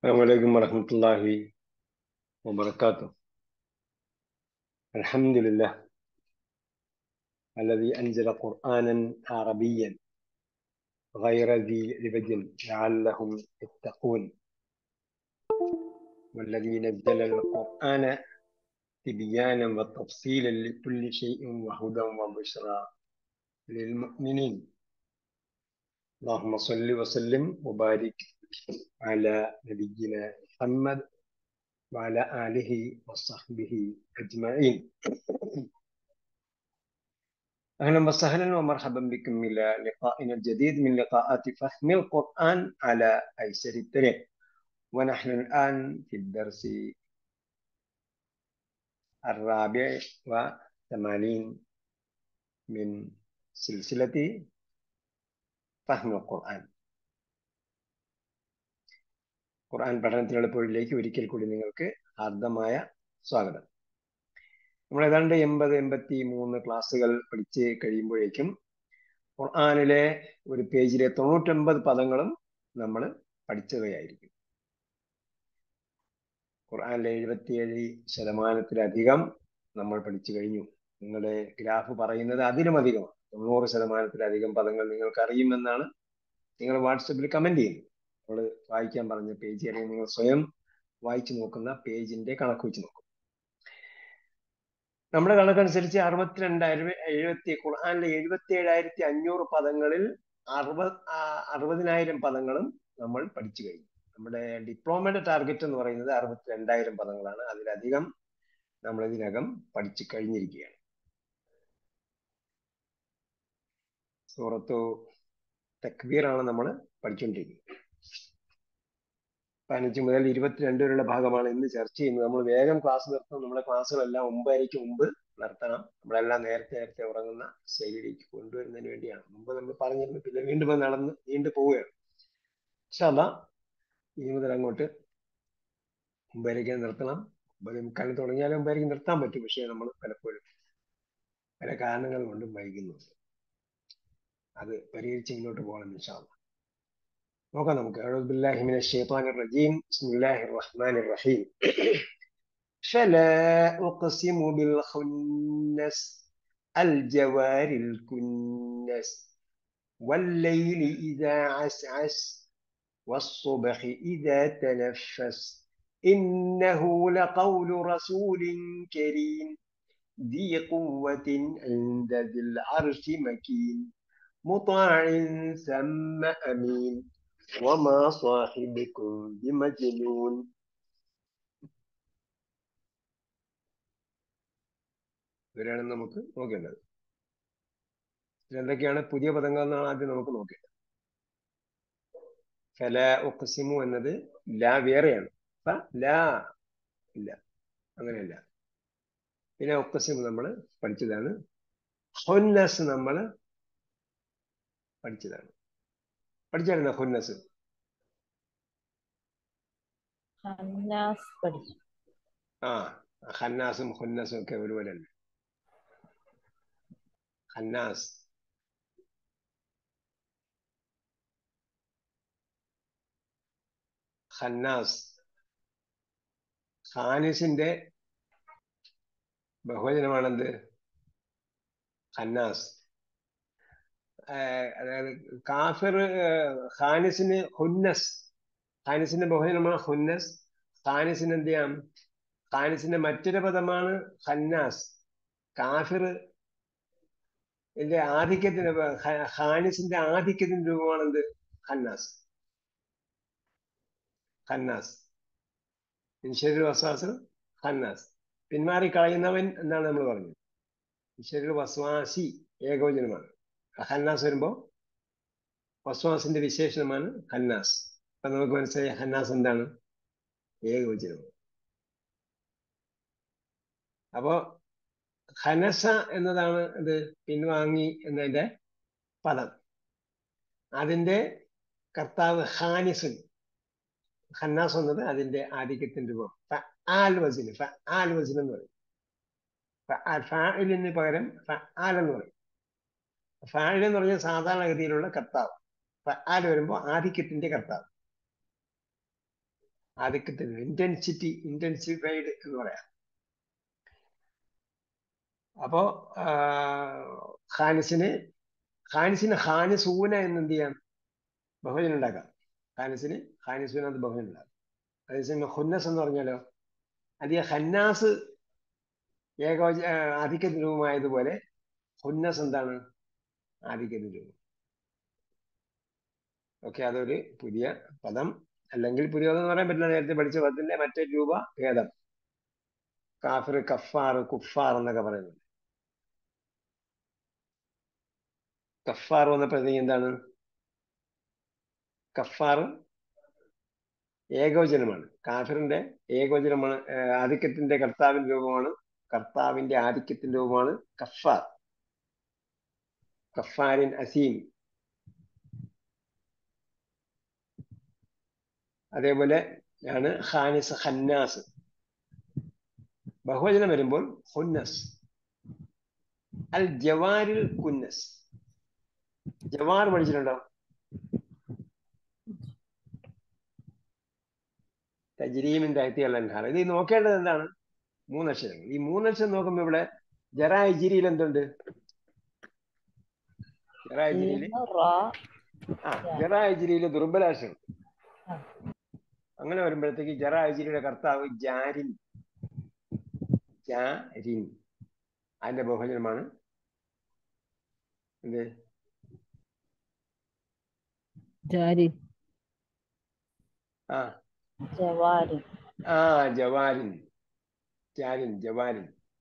السلام عليكم ورحمة الله وبركاته الحمد لله الذي أنزل قرآنا عربيا غير ذي عوج لعلهم يتقون والذي نزل القرآن تبيانا وتفصيلا لكل شيء وهدى وبشرى للمؤمنين اللهم صل وسلم وبارك على نبينا محمد وعلى آله وصحبه أجمعين أهلا وسهلا ومرحبا بكم إلى لقائنا الجديد من لقاءات فهم القرآن على أيسر الطريق ونحن الآن في الدرس الرابع وثمانين من سلسلة فهم القرآن ഖുർആൻ പഠനത്തിനുള്ള പൊഴിലേക്ക് ഒരിക്കൽ കൂടി നിങ്ങൾക്ക് ഹാർദമായ സ്വാഗതം നമ്മൾ ഏതാണ്ട് എൺപത് എൺപത്തി മൂന്ന് ക്ലാസ്സുകൾ പഠിച്ച് കഴിയുമ്പോഴേക്കും ഖുർആാനിലെ ഒരു പേജിലെ തൊണ്ണൂറ്റൊമ്പത് പദങ്ങളും നമ്മൾ പഠിച്ചവയായിരിക്കും ഖുർആാനിലെ എഴുപത്തിയേഴ് ശതമാനത്തിലധികം നമ്മൾ പഠിച്ചു കഴിഞ്ഞു നിങ്ങളുടെ ഗ്രാഫ് പറയുന്നത് അതിലും അധികമാണ് തൊണ്ണൂറ് ശതമാനത്തിലധികം പദങ്ങൾ നിങ്ങൾക്ക് അറിയുമെന്നാണ് നിങ്ങൾ വാട്സപ്പിൽ കമന്റ് ചെയ്യുന്നത് നമ്മൾ വായിക്കാൻ പറഞ്ഞ പേജ് അല്ലെങ്കിൽ നിങ്ങൾ സ്വയം വായിച്ചു നോക്കുന്ന പേജിന്റെ കണക്ക് വെച്ച് നോക്കും നമ്മുടെ കണക്കനുസരിച്ച് അറുപത്തിരണ്ടായിരം എഴുപത്തി ഖുർആാനിലെ എഴുപത്തി ഏഴായിരത്തി അഞ്ഞൂറ് പദങ്ങളിൽ അറുപത് അറുപതിനായിരം പദങ്ങളും നമ്മൾ പഠിച്ചു കഴിഞ്ഞു നമ്മുടെ ഡിപ്ലോമയുടെ ടാർഗറ്റ് എന്ന് പറയുന്നത് അറുപത്തിരണ്ടായിരം പദങ്ങളാണ് അതിലധികം നമ്മൾ ഇതിനകം പഠിച്ചു കഴിഞ്ഞിരിക്കുകയാണ് സൂറത്തു തക്ബീറാണ് നമ്മൾ പഠിച്ചുകൊണ്ടിരിക്കുന്നത് പതിനഞ്ച് മുതൽ ഇരുപത്തിരണ്ട് വരെയുള്ള ഭാഗമാണ് ഇന്ന് ചർച്ച ചെയ്യുന്നത് നമ്മൾ വേഗം ക്ലാസ് നിർത്തണം നമ്മുടെ ക്ലാസ്സുകളെല്ലാം ഒമ്പതരയ്ക്ക് മുമ്പ് നിർത്തണം നമ്മളെല്ലാം നേരത്തെ നേരത്തെ ഉറങ്ങുന്ന ശൈലിയിലേക്ക് കൊണ്ടുവരുന്നതിന് വേണ്ടിയാണ് മുമ്പ് നമ്മൾ പറഞ്ഞിരുന്നു പിന്നെ വീണ്ടും നടന്ന് നീണ്ടു പോവുകയാണ് ക്ഷമ ഇനി മുതൽ അങ്ങോട്ട് ഒമ്പതരയ്ക്ക് നിർത്തണം ഒമ്പത് മുക്കാലിന് തുടങ്ങിയാലും ഒമ്പതരയ്ക്ക് നിർത്താൻ പറ്റും പക്ഷേ നമ്മൾ പലപ്പോഴും പല കാരണങ്ങൾ കൊണ്ടും വൈകുന്നുണ്ട് അത് പരിഹരിച്ച് മുന്നോട്ട് പോകണം ഇൻഷാല്ല നോക്കാം നമുക്ക് أعوذ بالله من الشيطان الرجيم بسم الله الرحمن الرحيم فلا أقسم بالخنس الجوار الكنس والليل إذا عسعس والصبح إذا تنفس إنه لقول رسول كريم ذي قوة عند ذي العرش مكين مطاع ثم أمين وما صاحبكم بمجنون ഇവരാണ് നമുക്ക് നോക്കേണ്ടത് എന്തൊക്കെയാണ് പുതിയ പദങ്ങൾ എന്നാണ് ആദ്യം നമുക്ക് നോക്കേണ്ടത് ഫല ഒക്കസിമു എന്നത് ലാ വേറെയാണ് ലാ ഇല്ല അങ്ങനെയല്ല പിന്നെ ഒക്കസിമു നമ്മൾ പഠിച്ചതാണ് ഹൊന്നസ് നമ്മൾ പഠിച്ചതാണ് പഠിച്ചായിരുന്നോ ഹുന്നസ് ആ ഹന്നാസും ഹുന്നസും ഒക്കെ ഒരുപോലെ തന്നെ ഹന്നാസ് ഹന്നാസ് ഖാനിസിന്റെ ബഹുവചനമാണെന്ത് ഹന്നാസ് അതായത് കാഫിർ ഖാനിസിന് ഹുന്നസ് ഖാനിസിന്റെ ബഹുജനമാണ് ഹുന്നസ് ഖാനിസിന് എന്ത് ചെയ്യാം ഖാനിസിന്റെ മറ്റൊരു പദമാണ് ഖന്നാസ് കാഫിർ ഇതിന്റെ ആധിക്യത്തിന് ഖാനിസിന്റെ ആധിക്യത്തിന്റെ രൂപമാണ് എന്ത് ഖന്നാസ് ഖന്നാസ് ശരീര വസ്വാസ് ഖന്നാസ് പിന്മാറി കളയുന്നവൻ എന്നാണ് നമ്മൾ പറഞ്ഞത് ശരീര വസ്വാസി ഏകവചനമാണ് ഹന്നാസ് വരുമ്പോൾ വസ്വാസിന്റെ വിശേഷണമാണ് ഹന്നാസ് അപ്പൊ നമുക്ക് മനസ്സിലായി ഹന്നാസ് എന്താണ് ഏകവചനം അപ്പോ ഹനസ എന്നതാണ് ഇത് പിൻവാങ്ങി എന്നതിന്റെ പദം അതിന്റെ കർത്താവ് ഹാനിസുൻ ഹന്നാസ് എന്നത് അതിന്റെ ആധിക്യത്തിന്റെ രൂപം ആൽ വസിന് ആൽ വസിൻ എന്ന് പറയും ഫാഇലിന് പകരം ആൽ എന്ന് പറയും ഫാഇൽ എന്ന് പറഞ്ഞാൽ സാധാരണഗതിയിലുള്ള കർത്താവ് ഫാൽ വരുമ്പോൾ ആധിക്യത്തിന്റെ കർത്താവ് ആധിക്യത്തിന് ഇന്റൻസിറ്റി ഇന്റൻസിഫൈഡ് എന്ന് പറയാം അപ്പോ ഖാനിസിന് ഖാനിസിന് ഖാനിസൂന എന്ന് എന്ത് ചെയ്യാം ബഹുജനം ഉണ്ടാക്കാം ഖാനിസിന് ഖാനിസൂന എന്ന് ബഹുജനം ഉണ്ടാക്കാം അതേസമയം ഹുന്നസ് എന്ന് പറഞ്ഞാലോ അധികം ഹന്നാസ് ഏകോച ആധിക്യത്തിന് രൂപമായതുപോലെ ഹുന്നസ് എന്താണ് ആധിക്യത്തിന് രൂപം ഓക്കെ അതൊരു പുതിയ പദം അല്ലെങ്കിൽ പുതിയതെന്ന് പറയാൻ പറ്റില്ല നേരത്തെ പഠിച്ച പദത്തിന്റെ മറ്റേ രൂപ ഭേദം കാഫിർ കഫാർ കുഫാർ എന്നൊക്കെ പറയുന്നുണ്ട് കഫാർ വന്നപ്പോഴത്തേക്ക് എന്താണ് കഫാർ ഏകോചനമാണ് കാഫിറിന്റെ ഏകോചനമാണ് ആധിക്യത്തിന്റെ കർത്താവിന്റെ രൂപമാണ് കർത്താവിന്റെ ആധിക്യത്തിന്റെ രൂപമാണ് കഫാർ കഫാരിൻ അസീം അതേപോലെ ആണ് ഖാനിസ് ഖന്നാസ് ബഹുവചനം വരുമ്പോൾ ഹുന്നസ് അൽ ജവാരിൽ കുന്നസ് ജവാർ പഠിച്ചിട്ടുണ്ടോ തജ്രീമിൻ താഴ്ത്തിയുള്ള അൻഹാർ ഇത് നോക്കേണ്ടത് എന്താണ് മൂന്നക്ഷരങ്ങൾ ഈ മൂന്നക്ഷരം നോക്കുമ്പോ ഇവിടെ ജറായിജിരിയിൽ എന്തുണ്ട് ജറായിജിരിയിൽ ആ ജറായിജിരിയിൽ ദുർബലാശം അങ്ങനെ വരുമ്പോഴത്തേക്ക് ജറായിജിരിയുടെ കർത്താവ് ജാരിൻ ജാരിൻ അതിന്റെ ബഹുജനമാണ് എന്ത് ജാരി ആ ജവാരി ആ ജവാരിൻ ജാരിൻ ജവാരിൻ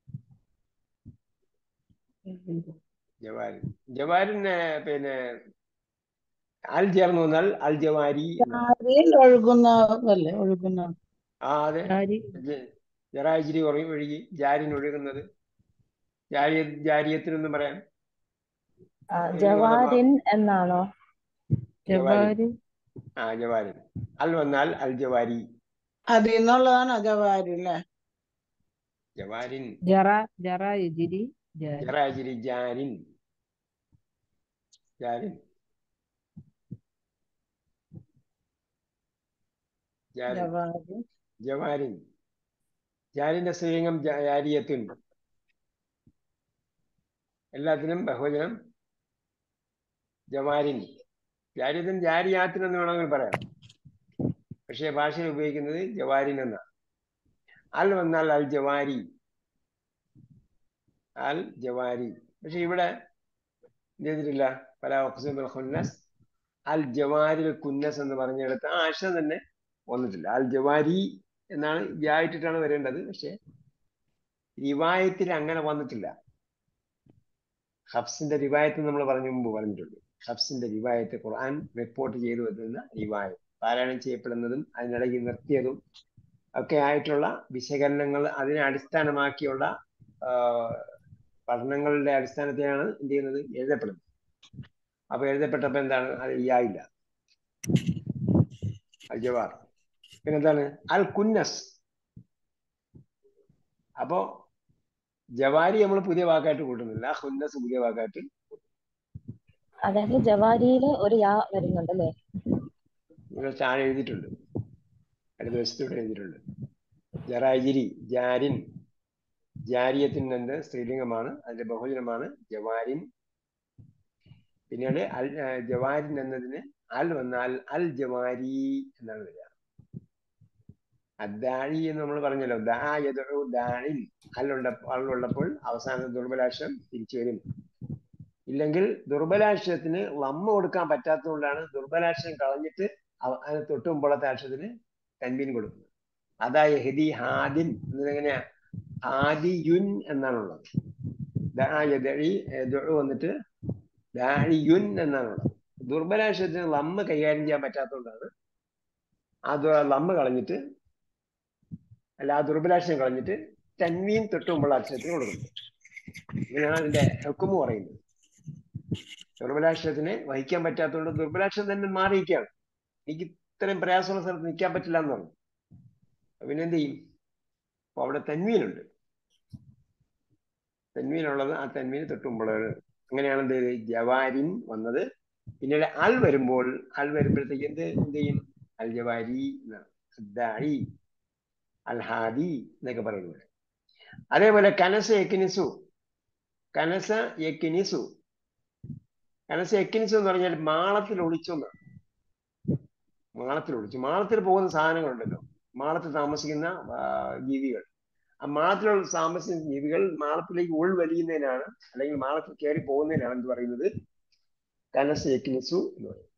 ജവാരിൻ ജവാരിന് പിന്നെ അൽ ചേർന്ന് വന്നാൽ അൽ ജവാരി ജാരിയിൽ ഒഴുകുന്നതല്ലേ ഒഴുകുന്ന ആ അതെ ജാരി ജറായിജിരി ഒഴുകി ഒഴുകി ജാരിൻ ഒഴുകുന്നത് ജാരിയ ജാരിയത്തിനൊന്നും പറയാം ജവാരിൻ എന്നാണോ ജവാരി ആ ജവാരിൻ അൽ വന്നാൽ അൽ ജവാരി അതിൽ നിന്നുള്ളതാണ് ജവാരി അല്ലേ ജവാരിൻ ജറ ജറ ഇജിരി ജാരി ജറായിജിരി ജാരിൻ ജാരിൻ ജാരിൻ ജവാരി ജവാരിൻ ജാരിന്റെ സ്ത്രീലിംഗം ജാരിയത്തുൻ എല്ലാത്തിനും ബഹുവചനം ജവാരിൻ ജാരിയത്തിൻ ജാരിയാത്തിൻ എന്ന് വേണമെങ്കിൽ പറയാം പക്ഷേ ഭാഷയിൽ ഉപയോഗിക്കുന്നത് ജവാരിൻ എന്നാണ് അൽ വന്നാൽ അൽ ജവാരി അൽ ജവാരി പക്ഷെ ഇവിടെ എന്ത് ചെയ്തിട്ടില്ല പല ഓക്സിബൽ ഖുന്നസ് അൽ ജവാരിൽ കുന്നസ് എന്ന് പറഞ്ഞെടുത്ത് ആ അക്ഷരം തന്നെ വന്നിട്ടില്ല അൽ ജവാരി എന്നാണ് വ്യായിട്ടിട്ടാണ് വരേണ്ടത് പക്ഷെ റിവായത്തിൽ അങ്ങനെ വന്നിട്ടില്ല ഹബ്സിന്റെ റിവായത്ത് നമ്മൾ പറഞ്ഞു മുമ്പ് പറഞ്ഞിട്ടുണ്ട് ഹബ്സിന്റെ റിവായത്ത് ഖുർആൻ റിപ്പോർട്ട് ചെയ്തു വരുന്ന റിവായത്ത് പാരായണം ചെയ്യപ്പെടുന്നതും അതിനിടയിൽ നിർത്തിയതും ഒക്കെ ആയിട്ടുള്ള വിശകലനങ്ങൾ അതിനെ അടിസ്ഥാനമാക്കിയുള്ള പഠനങ്ങളുടെ അടിസ്ഥാനത്തിലാണ് എന്ത് ചെയ്യുന്നത് എഴുതപ്പെടുന്നത് അപ്പൊ എഴുതപ്പെട്ടപ്പോ എന്താണ് അത് ഇയായില്ല അൽ ജവാർ പിന്നെന്താണ് അൽ കുന്നസ് അപ്പോ ജവാരി നമ്മൾ പുതിയ വാക്കായിട്ട് കൂട്ടുന്നില്ല ഹുന്നസ് പുതിയ വാക്കായിട്ട് അതായത് ജവാരിയില് ഒരു യാ വരുന്നുണ്ട് അല്ലേ ഇവിടെ താഴെ എഴുതിയിട്ടുണ്ട് അടുത്ത വശത്തൂടെ എഴുതിയിട്ടുണ്ട് ജറാജിരി ജാരിൻ ജാരിയത്തിന് എന്ത് സ്ത്രീലിംഗമാണ് അതിന്റെ ബഹുജനമാണ് ജവാരിൻ പിന്നീട് അൽ ജവാരിൻ എന്നതിന് അൽ വന്നാൽ അൽ ജവാരി എന്നാണ് വരിക അദ്ദാഴി എന്ന് നമ്മൾ പറഞ്ഞല്ലോ ദായതു ദാഴിൻ അല്ലുണ്ട അള്ളുള്ളപ്പോൾ അവസാന ദുർബലാക്ഷരം തിരിച്ചു വരും ഇല്ലെങ്കിൽ ദുർബലാക്ഷരത്തിന് ലമ്മ കൊടുക്കാൻ പറ്റാത്തതുകൊണ്ടാണ് ദുർബലാക്ഷരം കളഞ്ഞിട്ട് അതിന് തൊട്ട് മുമ്പുള്ളത്തെ അക്ഷരത്തിന് തൻവീൻ കൊടുക്കുന്നത് അതാ യഹദി ഹാദിൻ എന്നതെങ്ങനെയാ ഹാദിയുൻ എന്നാണുള്ളത് ദാഴി വന്നിട്ട് ദാഴിയുൻ എന്നാണുള്ളത് ദുർബലാക്ഷരത്തിന് ലമ്മ കൈകാര്യം ചെയ്യാൻ പറ്റാത്തതുകൊണ്ടാണ് ആ ലമ്മ കളഞ്ഞിട്ട് അല്ല ആ ദുർബലാക്ഷരം കളഞ്ഞിട്ട് തൻവീൻ തൊട്ട് മുമ്പുള്ള അക്ഷരത്തിന് കൊടുക്കുന്നത് ഇങ്ങനെയാണ് അതിന്റെ ഹുക്കുമ് പറയുന്നത് ദുർബലാക്ഷരത്തിനെ വഹിക്കാൻ പറ്റാത്തതുകൊണ്ട് ദുർബലാക്ഷരം തന്നെ മാറിയിരിക്കുകയാണ് എനിക്ക് ഇത്രയും പ്രയാസമുള്ള സ്ഥലത്ത് നിൽക്കാൻ പറ്റില്ല എന്ന് പറഞ്ഞു പിന്നെ എന്ത് ചെയ്യും അപ്പൊ അവിടെ തന്മീനുണ്ട് തന്മീനുള്ളത് ആ തന്മീന് തൊട്ടുമുള്ളത് അങ്ങനെയാണ് എന്ത് ചെയ്ത് ജവാരിൻ വന്നത് പിന്നീട് അൽ വരുമ്പോൾ അൽ വരുമ്പോഴത്തേക്ക് എന്ത് എന്ത് ചെയ്യും അൽ ജവാരി എന്നാണ് ദായി അൽ ഹാദി എന്നൊക്കെ പറയുന്നത് അതേപോലെ കനസ യക്കിനിസു കനസ യക്കിനിസു കനസ യക്കിനിസു എന്ന് പറഞ്ഞാൽ മാളത്തിൽ ഒളിച്ചു എന്നാണ് മാളത്തിൽ ഒളിച്ചു മാളത്തിൽ പോകുന്ന സാധനങ്ങളുണ്ടല്ലോ മാളത്തിൽ താമസിക്കുന്ന ആ, ജീവികൾ ആ മാളത്തിലുള്ള താമസിക്കുന്ന ജീവികൾ മാളത്തിലേക്ക് ഉൾവലിയുന്നതിനാണ് അല്ലെങ്കിൽ മാളത്തിൽ കയറി പോകുന്നതിനാണ് എന്ത് പറയുന്നത് കനസ യക്കിനിസു എന്ന് പറയുന്നത്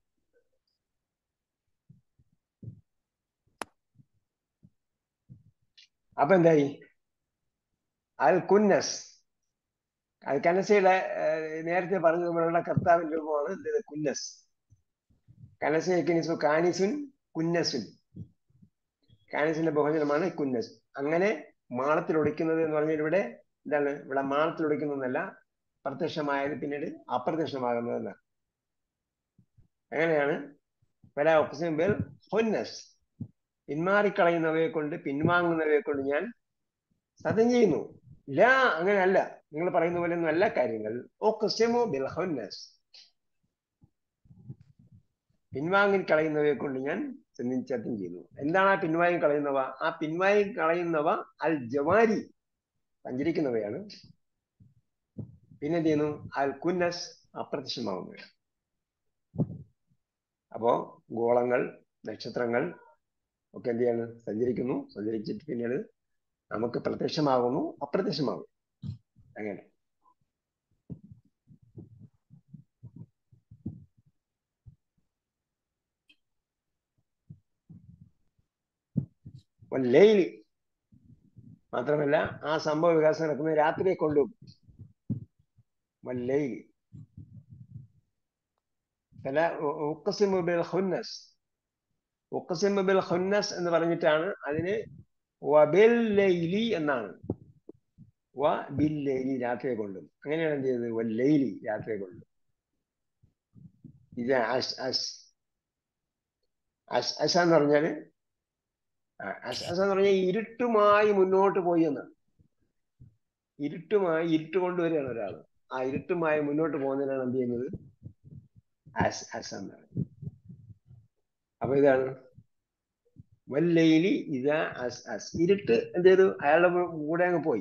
അപ്പൊ എന്തായി അൽ കുന്നസ് അത് കനസയുടെ ഏഹ്, നേരത്തെ പറഞ്ഞതുപോലുള്ള കർത്താവിന്റെ രൂപമാണ് എന്ത് കുന്നസ് കനസ യക്കിനിസു കാനിസുൻ കുന്നസുൻ കാനിസിന്റെ ബഹുജനമാണ് കുന്നസ് അങ്ങനെ മാളത്തിൽ ഒളിക്കുന്നത് എന്ന് പറഞ്ഞാൽ ഇവിടെ എന്താണ് ഇവിടെ മാളത്തിൽ ഒളിക്കുന്നതല്ല പ്രത്യക്ഷമായത് പിന്നീട് അപ്രത്യക്ഷമാകുന്നതെന്നാണ് അങ്ങനെയാണ് പല ഒക്സിബിൾ ഹൊന്നസ് പിന്മാറിക്കളയുന്നവയെ കൊണ്ട് പിൻവാങ്ങുന്നവയെ കൊണ്ട് ഞാൻ സത്യം ചെയ്യുന്നു ഇല്ല അങ്ങനെയല്ല നിങ്ങൾ പറയുന്ന പോലെ ഒന്നും അല്ല കാര്യങ്ങൾ ഒക്സിമോ ബിൽ ഹൊന്നസ് പിൻവാങ്ങി കളയുന്നവയെ കൊണ്ട് ഞാൻ സത്യം സത്യം ചെയ്യുന്നു എന്താണ് ആ പിൻവാങ്ങി കളയുന്നവ ആ പിൻവാങ്ങി കളയുന്നവ അൽ ജവാരി സഞ്ചരിക്കുന്നവയാണ് പിന്നെ എന്ത് ചെയ്യുന്നു അൽ കുന്നസ് അപ്രത്യക്ഷമാകുന്നവയാണ് അപ്പോ ഗോളങ്ങൾ നക്ഷത്രങ്ങൾ ഒക്കെ എന്ത് ചെയ്യാണ് സഞ്ചരിക്കുന്നു സഞ്ചരിച്ചിട്ട് പിന്നീട് നമുക്ക് പ്രത്യക്ഷമാകുന്നു അപ്രത്യക്ഷമാകുന്നു അങ്ങനെ ലൈലി മാത്രമല്ല ആ സംഭവ വികാസം നടക്കുന്നത് രാത്രിയെ കൊണ്ടുപോകും വല്ലൈലി ഫല ഉഖ്സിമു ബിൽ ഖുന്നസ് ഉഖ്സിമു ബിൽ ഖുന്നസ് എന്ന് പറഞ്ഞിട്ടാണ് അതിന് വബിൽ ലൈലി എന്നാണ് വ ബിൽ ലൈലി രാത്രിയെ കൊണ്ടും അങ്ങനെയാണ് എന്ത് ചെയ്തത് വല്ലൈലി രാത്രിയെ കൊണ്ടും ഇത് അസ് അസ് അസ് അസ് എന്ന് പറഞ്ഞാല് ആ, അസ് അസ് എന്ന് പറഞ്ഞാൽ ഇരുട്ടുമായി മുന്നോട്ട് പോയി എന്നാണ് ഇരുട്ടുമായി ഇരുട്ട് കൊണ്ടുവരികയാണ് ഒരാൾ ആ ഇരുട്ടുമായി മുന്നോട്ട് പോകുന്നതിനാണ് എന്ത് ചെയ്യുന്നത് അസ് അസ് എന്നാണ് അപ്പൊ ഇതാണ് വല്ലയിലി ഇതാ അസ് അസ് ഇരുട്ട് എന്ത് ചെയ്തു അയാളുടെ കൂ- കൂടെ അങ്ങ് പോയി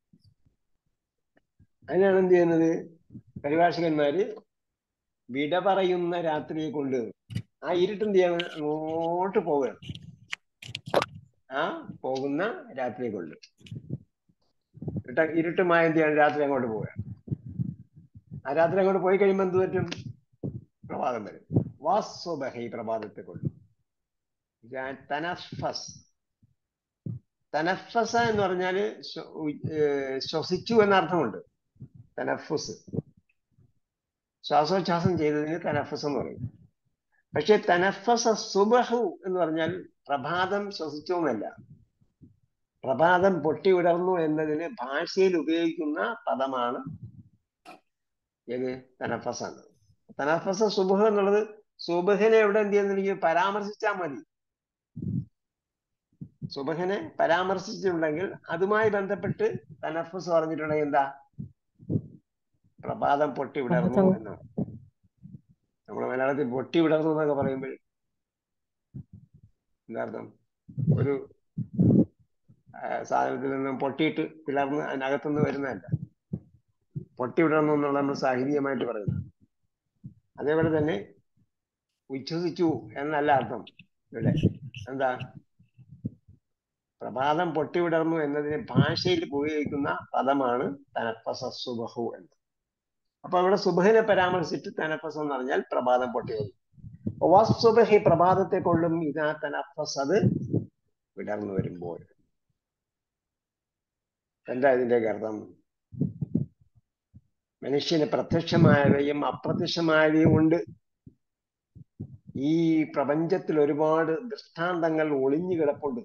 അതിനാണ് എന്ത് ചെയ്യുന്നത് പരിഭാഷകന്മാര് വിട പറയുന്ന രാത്രിയെ കൊണ്ട് ആ ഇരുട്ട് എന്ത് ചെയ്യാണ് അങ്ങോട്ട് പോവുകയാണ് ആ പോകുന്ന രാത്രിയെ കൊണ്ട് ഇരുട്ട ഇരുട്ടുമായ എന്ത് ചെയ്യാണ് രാത്രി അങ്ങോട്ട് പോവുകയാണ് ആ രാത്രി അങ്ങോട്ട് പോയി കഴിയുമ്പോൾ എന്ത് പറ്റും പ്രഭാതം വരും വാസ്വബഹ ഈ പ്രഭാതത്തെ കൊണ്ട് ഞാൻ തനഫസ് തനഫസ എന്ന് പറഞ്ഞാല് ശ്വ- ഉ- ഏർ ശ്വസിച്ചു എന്ന അർത്ഥമുണ്ട് തനഫുസ് ശ്വാസോച്ഛ്വാസം ചെയ്തതിന് തനഫസ് എന്ന് പറയും പക്ഷെ തനഫസ സുബഹു എന്ന് പറഞ്ഞാൽ പ്രഭാതം ശ്വസിച്ചു എന്നല്ല പ്രഭാതം പൊട്ടി വിടർന്നു എന്നതിന് ഭാഷയിൽ ഉപയോഗിക്കുന്ന പദമാണ് ഏത് തനഫസ് ആണ് തനഫസ സുബഹ എന്നുള്ളത് സുബഹിനെ എവിടെ എന്ത് ചെയ്യുന്നെങ്കിൽ പരാമർശിച്ചാൽ മതി സുബഹിനെ പരാമർശിച്ചിട്ടുണ്ടെങ്കിൽ അതുമായി ബന്ധപ്പെട്ട് തനഫസ് പറഞ്ഞിട്ടുണ്ടെങ്കിൽ എന്താ പ്രഭാതം പൊട്ടി വിടർന്നു പ്രഭാതം. എന്നാണ് നമ്മുടെ മലയാളത്തിൽ പൊട്ടി വിടർന്നു എന്നൊക്കെ പറയുമ്പോൾ എന്താർത്ഥം ഒരു ആ, സാധനത്തിൽ നിന്നും പൊട്ടിയിട്ട് പിളർന്ന് അതിനകത്തുനിന്ന് വരുന്നതല്ല പൊട്ടി വിടർന്നു എന്നുള്ള നമ്മൾ സാഹിത്യമായിട്ട് പറയുന്നത് അതേപോലെ തന്നെ ഉച്ഛ്വസിച്ചു എന്നല്ല അർത്ഥം ഇവിടെ എന്താ പ്രഭാതം പൊട്ടി വിടർന്നു എന്നതിന് ഭാഷയിൽ ഉപയോഗിക്കുന്ന പദമാണ് തനപ്പസ സുബഹു എന്ന് അപ്പൊ ഇവിടെ സുബഹിനെ പരാമർശിച്ചിട്ട് തനഫസ് എന്ന് പറഞ്ഞാൽ പ്രഭാതം പൊട്ടി വന്നു വസുബഹി പ്രഭാതത്തെ കൊള്ളും ഇതാ തനഫസ് അത് വിടർന്നു വരുമ്പോൾ എന്താ ഇതിന്റെ അർത്ഥം മനുഷ്യന് പ്രത്യക്ഷമായവയും അപ്രത്യക്ഷമായവയും ഉണ്ട് ഈ പ്രപഞ്ചത്തിൽ ഒരുപാട് ദൃഷ്ടാന്തങ്ങൾ ഒളിഞ്ഞു കിടപ്പുണ്ട്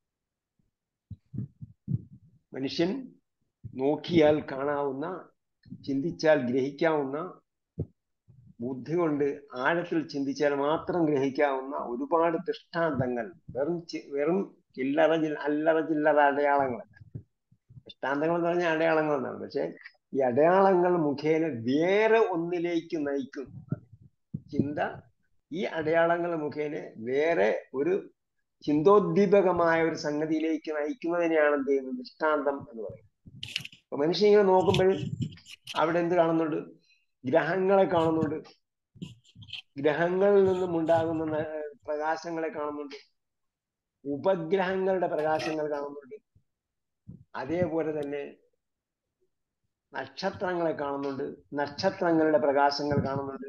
മനുഷ്യൻ നോക്കിയാൽ കാണാവുന്ന ചിന്തിച്ചാൽ ഗ്രഹിക്കാവുന്ന ബുദ്ധി കൊണ്ട് ആഴത്തിൽ ചിന്തിച്ചാൽ മാത്രം ഗ്രഹിക്കാവുന്ന ഒരുപാട് ദൃഷ്ടാന്തങ്ങൾ വെറും ചി- വെറും ചില്ലറ ചില്ല- അല്ലറ ചില്ലറ അടയാളങ്ങളല്ല ദൃഷ്ടാന്തങ്ങൾ എന്ന് പറഞ്ഞാൽ അടയാളങ്ങൾ എന്നാണ് പക്ഷെ ഈ അടയാളങ്ങൾ മുഖേന വേറെ ഒന്നിലേക്ക് നയിക്കും ചിന്ത ഈ അടയാളങ്ങൾ മുഖേന വേറെ ഒരു ചിന്തോദ്ദീപകമായ ഒരു സംഗതിയിലേക്ക് നയിക്കുന്നതിനെയാണ് എന്ത് ചെയ്യുന്നത് ദൃഷ്ടാന്തം എന്ന് പറയുന്നത് അപ്പൊ മനുഷ്യൻ ഇങ്ങനെ നോക്കുമ്പോൾ അവിടെ എന്ത് കാണുന്നുണ്ട് ഗ്രഹങ്ങളെ കാണുന്നുണ്ട് ഗ്രഹങ്ങളിൽ നിന്നും ഉണ്ടാകുന്ന ന- പ്രകാശങ്ങളെ കാണുന്നുണ്ട് ഉപഗ്രഹങ്ങളുടെ പ്രകാശങ്ങൾ കാണുന്നുണ്ട് അതേപോലെ തന്നെ നക്ഷത്രങ്ങളെ കാണുന്നുണ്ട് നക്ഷത്രങ്ങളുടെ പ്രകാശങ്ങൾ കാണുന്നുണ്ട്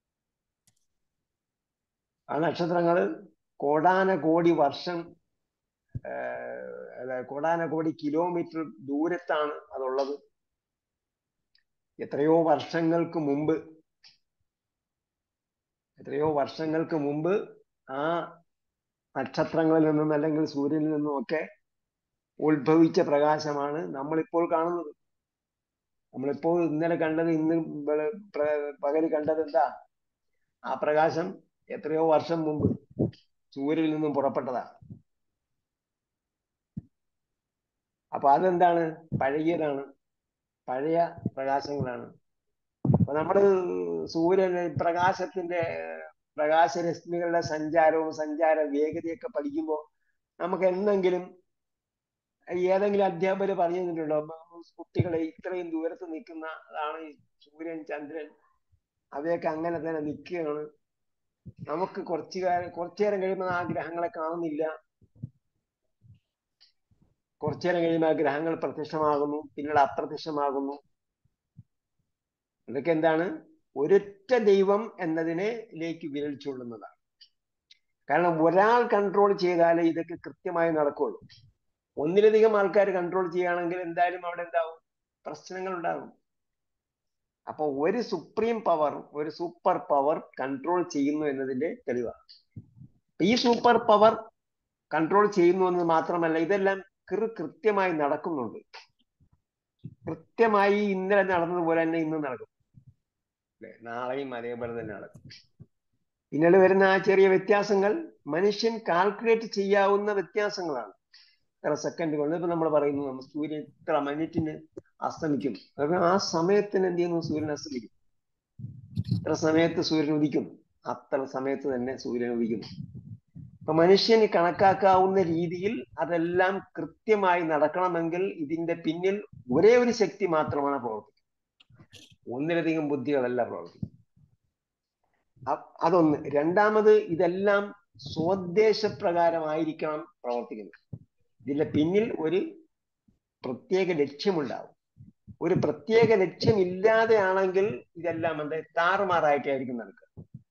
ആ നക്ഷത്രങ്ങൾ കോടാന കോടി വർഷം ആഹ് അല്ല കോടാന കോടി കിലോമീറ്റർ ദൂരത്താണ് അതുള്ളത് എത്രയോ വർഷങ്ങൾക്ക് മുമ്പ് എത്രയോ വർഷങ്ങൾക്ക് മുമ്പ് ആ നക്ഷത്രങ്ങളിൽ നിന്നും അല്ലെങ്കിൽ സൂര്യനിൽ നിന്നും ഒക്കെ ഉത്ഭവിച്ച പ്രകാശമാണ് നമ്മളിപ്പോൾ കാണുന്നത് നമ്മളിപ്പോൾ ഇന്നലെ കണ്ടത് ഇന്ന് വെള- പ്ര- പകല് കണ്ടത് എന്താ ആ പ്രകാശം എത്രയോ വർഷം മുമ്പ് സൂര്യനിൽ നിന്നും പുറപ്പെട്ടതാ അപ്പൊ അതെന്താണ് പഴകിയതാണ് പഴയ പ്രകാശങ്ങളാണ് അപ്പൊ നമ്മള് സൂര്യൻ പ്രകാശത്തിന്റെ പ്രകാശരശ്മികളുടെ സഞ്ചാരവും സഞ്ചാര വേഗതയൊക്കെ പഠിക്കുമ്പോൾ നമുക്ക് എന്തെങ്കിലും ഏതെങ്കിലും അധ്യാപകർ പറഞ്ഞു തന്നിട്ടുണ്ടോ കുട്ടികളെ ഇത്രയും ദൂരത്ത് നിൽക്കുന്ന അതാണ് ഈ സൂര്യൻ ചന്ദ്രൻ അവയൊക്കെ അങ്ങനെ തന്നെ നിൽക്കുകയാണ് നമുക്ക് കുറച്ചു കാലം കുറച്ചു നേരം കഴിയുമ്പോൾ ആ ഗ്രഹങ്ങളെ കാണുന്നില്ല കുറച്ചു നേരം കഴിയുമ്പോൾ ആ ഗ്രഹങ്ങൾ പ്രത്യക്ഷമാകുന്നു പിന്നീട് അപ്രത്യക്ഷമാകുന്നു ഇതൊക്കെ എന്താണ് ഒരൊറ്റ ദൈവം എന്നതിനെലേക്ക് വിരൽ ചൂണ്ടുന്നതാണ് കാരണം ഒരാൾ കൺട്രോൾ ചെയ്താലേ ഇതൊക്കെ കൃത്യമായി നടക്കുള്ളൂ ഒന്നിലധികം ആൾക്കാർ കൺട്രോൾ ചെയ്യുകയാണെങ്കിൽ എന്തായാലും അവിടെ എന്താവും പ്രശ്നങ്ങൾ ഉണ്ടാകും അപ്പൊ ഒരു സുപ്രീം പവർ ഒരു സൂപ്പർ പവർ കൺട്രോൾ ചെയ്യുന്നു എന്നതിന്റെ തെളിവാണ് അപ്പൊ ഈ സൂപ്പർ പവർ കൺട്രോൾ ചെയ്യുന്നു എന്നത് മാത്രമല്ല ഇതെല്ലാം കൃ കൃത്യമായി നടക്കുന്നുണ്ട് കൃത്യമായി ഇന്നലെ നടന്നതുപോലെ തന്നെ ഇന്ന് നടക്കും അല്ലെ നാളെയും അതേപോലെ തന്നെ നടക്കും പിന്നീട് വരുന്ന ആ ചെറിയ വ്യത്യാസങ്ങൾ മനുഷ്യൻ കാൽക്കുലേറ്റ് ചെയ്യാവുന്ന വ്യത്യാസങ്ങളാണ് ഇത്ര സെക്കൻഡ് കൊണ്ട് ഇപ്പൊ നമ്മൾ പറയുന്നു നമ്മൾ സൂര്യൻ ഇത്ര മിനിറ്റിന് അസ്തമിക്കും കാരണം ആ സമയത്തിന് എന്ത് ചെയ്യുന്നു സൂര്യൻ അസ്തമിക്കും ഇത്ര സമയത്ത് സൂര്യൻ ഉദിക്കും അത്ര സമയത്ത് തന്നെ സൂര്യൻ ഉദിക്കുന്നു അപ്പൊ മനുഷ്യന് കണക്കാക്കാവുന്ന രീതിയിൽ അതെല്ലാം കൃത്യമായി നടക്കണമെങ്കിൽ ഇതിന്റെ പിന്നിൽ ഒരേ ഒരു ശക്തി മാത്രമാണ് പ്രവർത്തിക്കുന്നത് ഒന്നിലധികം ബുദ്ധികളല്ല പ്രവർത്തിക്കുന്നത് അ- അതൊന്ന് രണ്ടാമത് ഇതെല്ലാം സ്വദേശപ്രകാരമായിരിക്കണം പ്രവർത്തിക്കുന്നത് ഇതിന്റെ പിന്നിൽ ഒരു പ്രത്യേക ലക്ഷ്യമുണ്ടാവും ഒരു പ്രത്യേക ലക്ഷ്യമില്ലാതെ ആണെങ്കിൽ ഇതെല്ലാം എന്താ താറുമാറായിട്ടായിരിക്കും നടക്കുക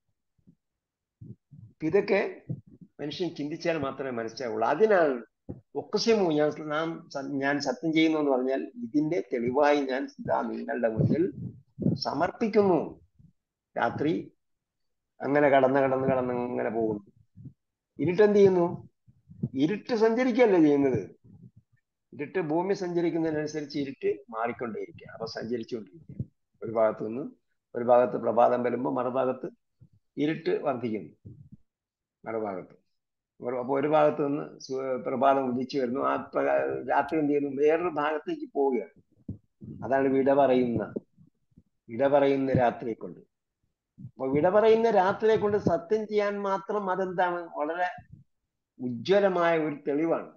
അപ്പൊ ഇതൊക്കെ മനുഷ്യൻ ചിന്തിച്ചാൽ മാത്രമേ മനസ്സിലാവുള്ളൂ അതിനാണ് ഒക്കസിമു ഞാൻ നാം സ- ഞാൻ സത്യം ചെയ്യുന്നു എന്ന് പറഞ്ഞാൽ ഇതിന്റെ തെളിവായി ഞാൻ ഇതാ നിങ്ങളുടെ മുന്നിൽ സമർപ്പിക്കുന്നു രാത്രി അങ്ങനെ കടന്ന് കടന്ന് കടന്ന് അങ്ങനെ പോകുന്നു ഇരുട്ട് എന്ത് ചെയ്യുന്നു ഇരുട്ട് സഞ്ചരിക്കല്ലേ ചെയ്യുന്നത് ഇരുട്ട് ഭൂമി സഞ്ചരിക്കുന്നതിനനുസരിച്ച് ഇരുട്ട് മാറിക്കൊണ്ടേയിരിക്കുക അപ്പൊ സഞ്ചരിച്ചുകൊണ്ടിരിക്കുക ഒരു ഭാഗത്ത് നിന്ന് ഒരു ഭാഗത്ത് പ്രഭാതം വരുമ്പോൾ മറുഭാഗത്ത് ഇരുട്ട് വർദ്ധിക്കുന്നു മറുഭാഗത്ത് ഒരു- അപ്പൊ ഒരു ഭാഗത്ത് നിന്ന് സു- പ്രഭാതം ഉദിച്ചു വരുന്നു ആ പ്രകാ- രാത്രി എന്ത് ചെയ്യുന്നു വേറൊരു ഭാഗത്തേക്ക് പോവുകയാണ് അതാണ് വിട പറയുന്ന വിട പറയുന്ന രാത്രിയെ കൊണ്ട് അപ്പൊ വിട പറയുന്ന രാത്രിയെ കൊണ്ട് സത്യം ചെയ്യാൻ മാത്രം അതെന്താണ് വളരെ ഉജ്ജ്വലമായ ഒരു തെളിവാണ്